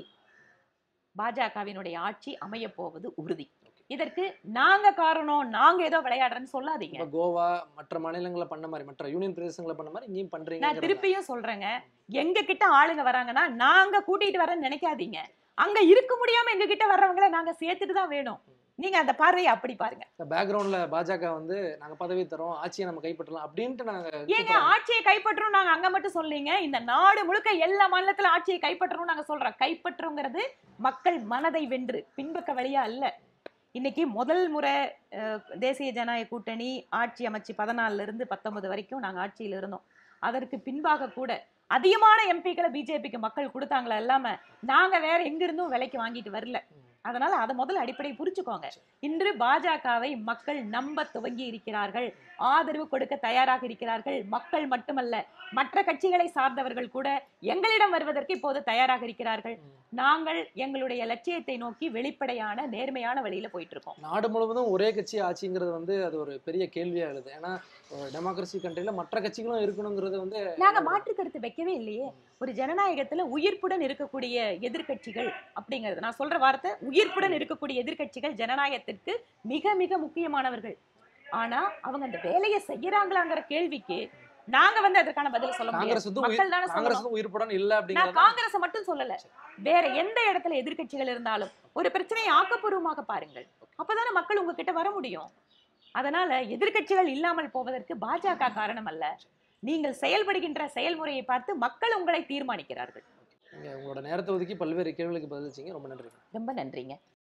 பாஜகவினுடைய ஆட்சி அமைய போவது உறுதி இதற்கு நாங்க காரணம் நாங்க ஏதோ விளையாடுறேன்னு சொல்லாதீங்க
இப்ப கோவா மற்ற மாநிலங்கள பண்ண மாதிரி மற்ற யூனியன் பிரதேசங்களை பண்ண மாதிரி இங்கேயும்
நான்
பண்றீங்க
திருப்பியும் சொல்றேங்க எங்க கிட்ட ஆளுங்க வராங்கன்னா நாங்க கூட்டிட்டு வரேன்னு நினைக்காதீங்க அங்க இருக்க முடியாம எங்க கிட்ட வர்றவங்கள நாங்க சேர்த்துட்டு தான் வேணும் நீங்க அந்த பார்வையை அப்படி பாருங்க
இந்த பேக்ரவுண்ட்ல பாஜக வந்து நாங்க பதவி தரோம் ஆட்சியை நம்ம கைப்பற்றலாம் அப்படின்ட்டு நாங்க
ஏங்க ஆட்சியை கைப்பற்றணும் நாங்க அங்க மட்டும் சொல்லீங்க இந்த நாடு முழுக்க எல்லா மாநிலத்துல ஆட்சியை கைப்பற்றணும் நாங்க சொல்றோம் கைப்பற்றுங்கிறது மக்கள் மனதை வென்று பின்பக்க வழியா அல்ல இன்னைக்கு முதல் முறை அஹ், தேசிய ஜனநாயக கூட்டணி ஆட்சி அமைச்சு பதினாலுல இருந்து பத்தொன்பது வரைக்கும் நாங்க ஆட்சியில் இருந்தோம் அதற்கு பின்பாக கூட அதிகமான எம்பிக்களை பிஜேபிக்கு மக்கள் கொடுத்தாங்களா இல்லாம நாங்க வேற எங்க இருந்தும் விலைக்கு வாங்கிட்டு வரல அதனால அதை முதல்ல அடிப்படை புரிச்சுக்கோங்க இன்று பாஜகவை மக்கள் நம்ப துவங்கி இருக்கிறார்கள் ஆதரவு கொடுக்க தயாராக இருக்கிறார்கள் மக்கள் மட்டுமல்ல மற்ற கட்சிகளை சார்ந்தவர்கள் கூட எங்களிடம் வருவதற்கு இப்போது தயாராக இருக்கிறார்கள் நாங்கள் எங்களுடைய லட்சியத்தை நோக்கி வெளிப்படையான நேர்மையான வழியில போயிட்டு இருக்கோம்
நாடு முழுவதும் ஒரே கட்சி ஆட்சிங்கிறது வந்து அது ஒரு பெரிய கேள்வியா எழுது ஏன்னா டெமோக்ரஸி கண்ட்ரில மற்ற கட்சிகளும் இருக்கணுங்கிறது வந்து
நாங்க மாற்று கருத்து வைக்கவே இல்லையே ஒரு ஜனநாயகத்துல உயிர்ப்புடன் இருக்கக்கூடிய எதிர்க்கட்சிகள் அப்படிங்கிறது நான் சொல்ற வார்த்தை உயிர்ப்புடன் இருக்கக்கூடிய எதிர்க்கட்சிகள் ஜனநாயகத்திற்கு மிக மிக முக்கியமானவர்கள் ஆனா அவங்க அந்த வேலையை செய்யறாங்களாங்கிற கேள்விக்கு நாங்க வந்து அதற்கான பதில் சொல்ல முடியாது
காங்கிரஸ் வந்து
மக்கள் தானே
காங்கிரஸ்
சொல்லணும்
வந்து உயிர்ப்புடன் இல்ல
நான்
அப்படிங்கிறது
காங்கிரஸ் மட்டும் சொல்லல வேற எந்த இடத்துல எதிர்க்கட்சிகள் இருந்தாலும் ஒரு பிரச்சனையை ஆக்கப்பூர்வமாக பாருங்கள் அப்பதானே மக்கள் உங்ககிட்ட வர முடியும் அதனால எதிர்க்கட்சிகள் இல்லாமல் போவதற்கு பாஜக காரணம் அல்ல நீங்கள் செயல்படுகின்ற செயல்முறையை பார்த்து மக்கள் உங்களை தீர்மானிக்கிறார்கள்
நீங்க உங்களோட நேரத்தை ஒதுக்கி பல்வேறு கேள்விகளுக்கு பதிலளிச்சீங்க ரொம்ப நன்றி
ரொம்ப நன்றிங்க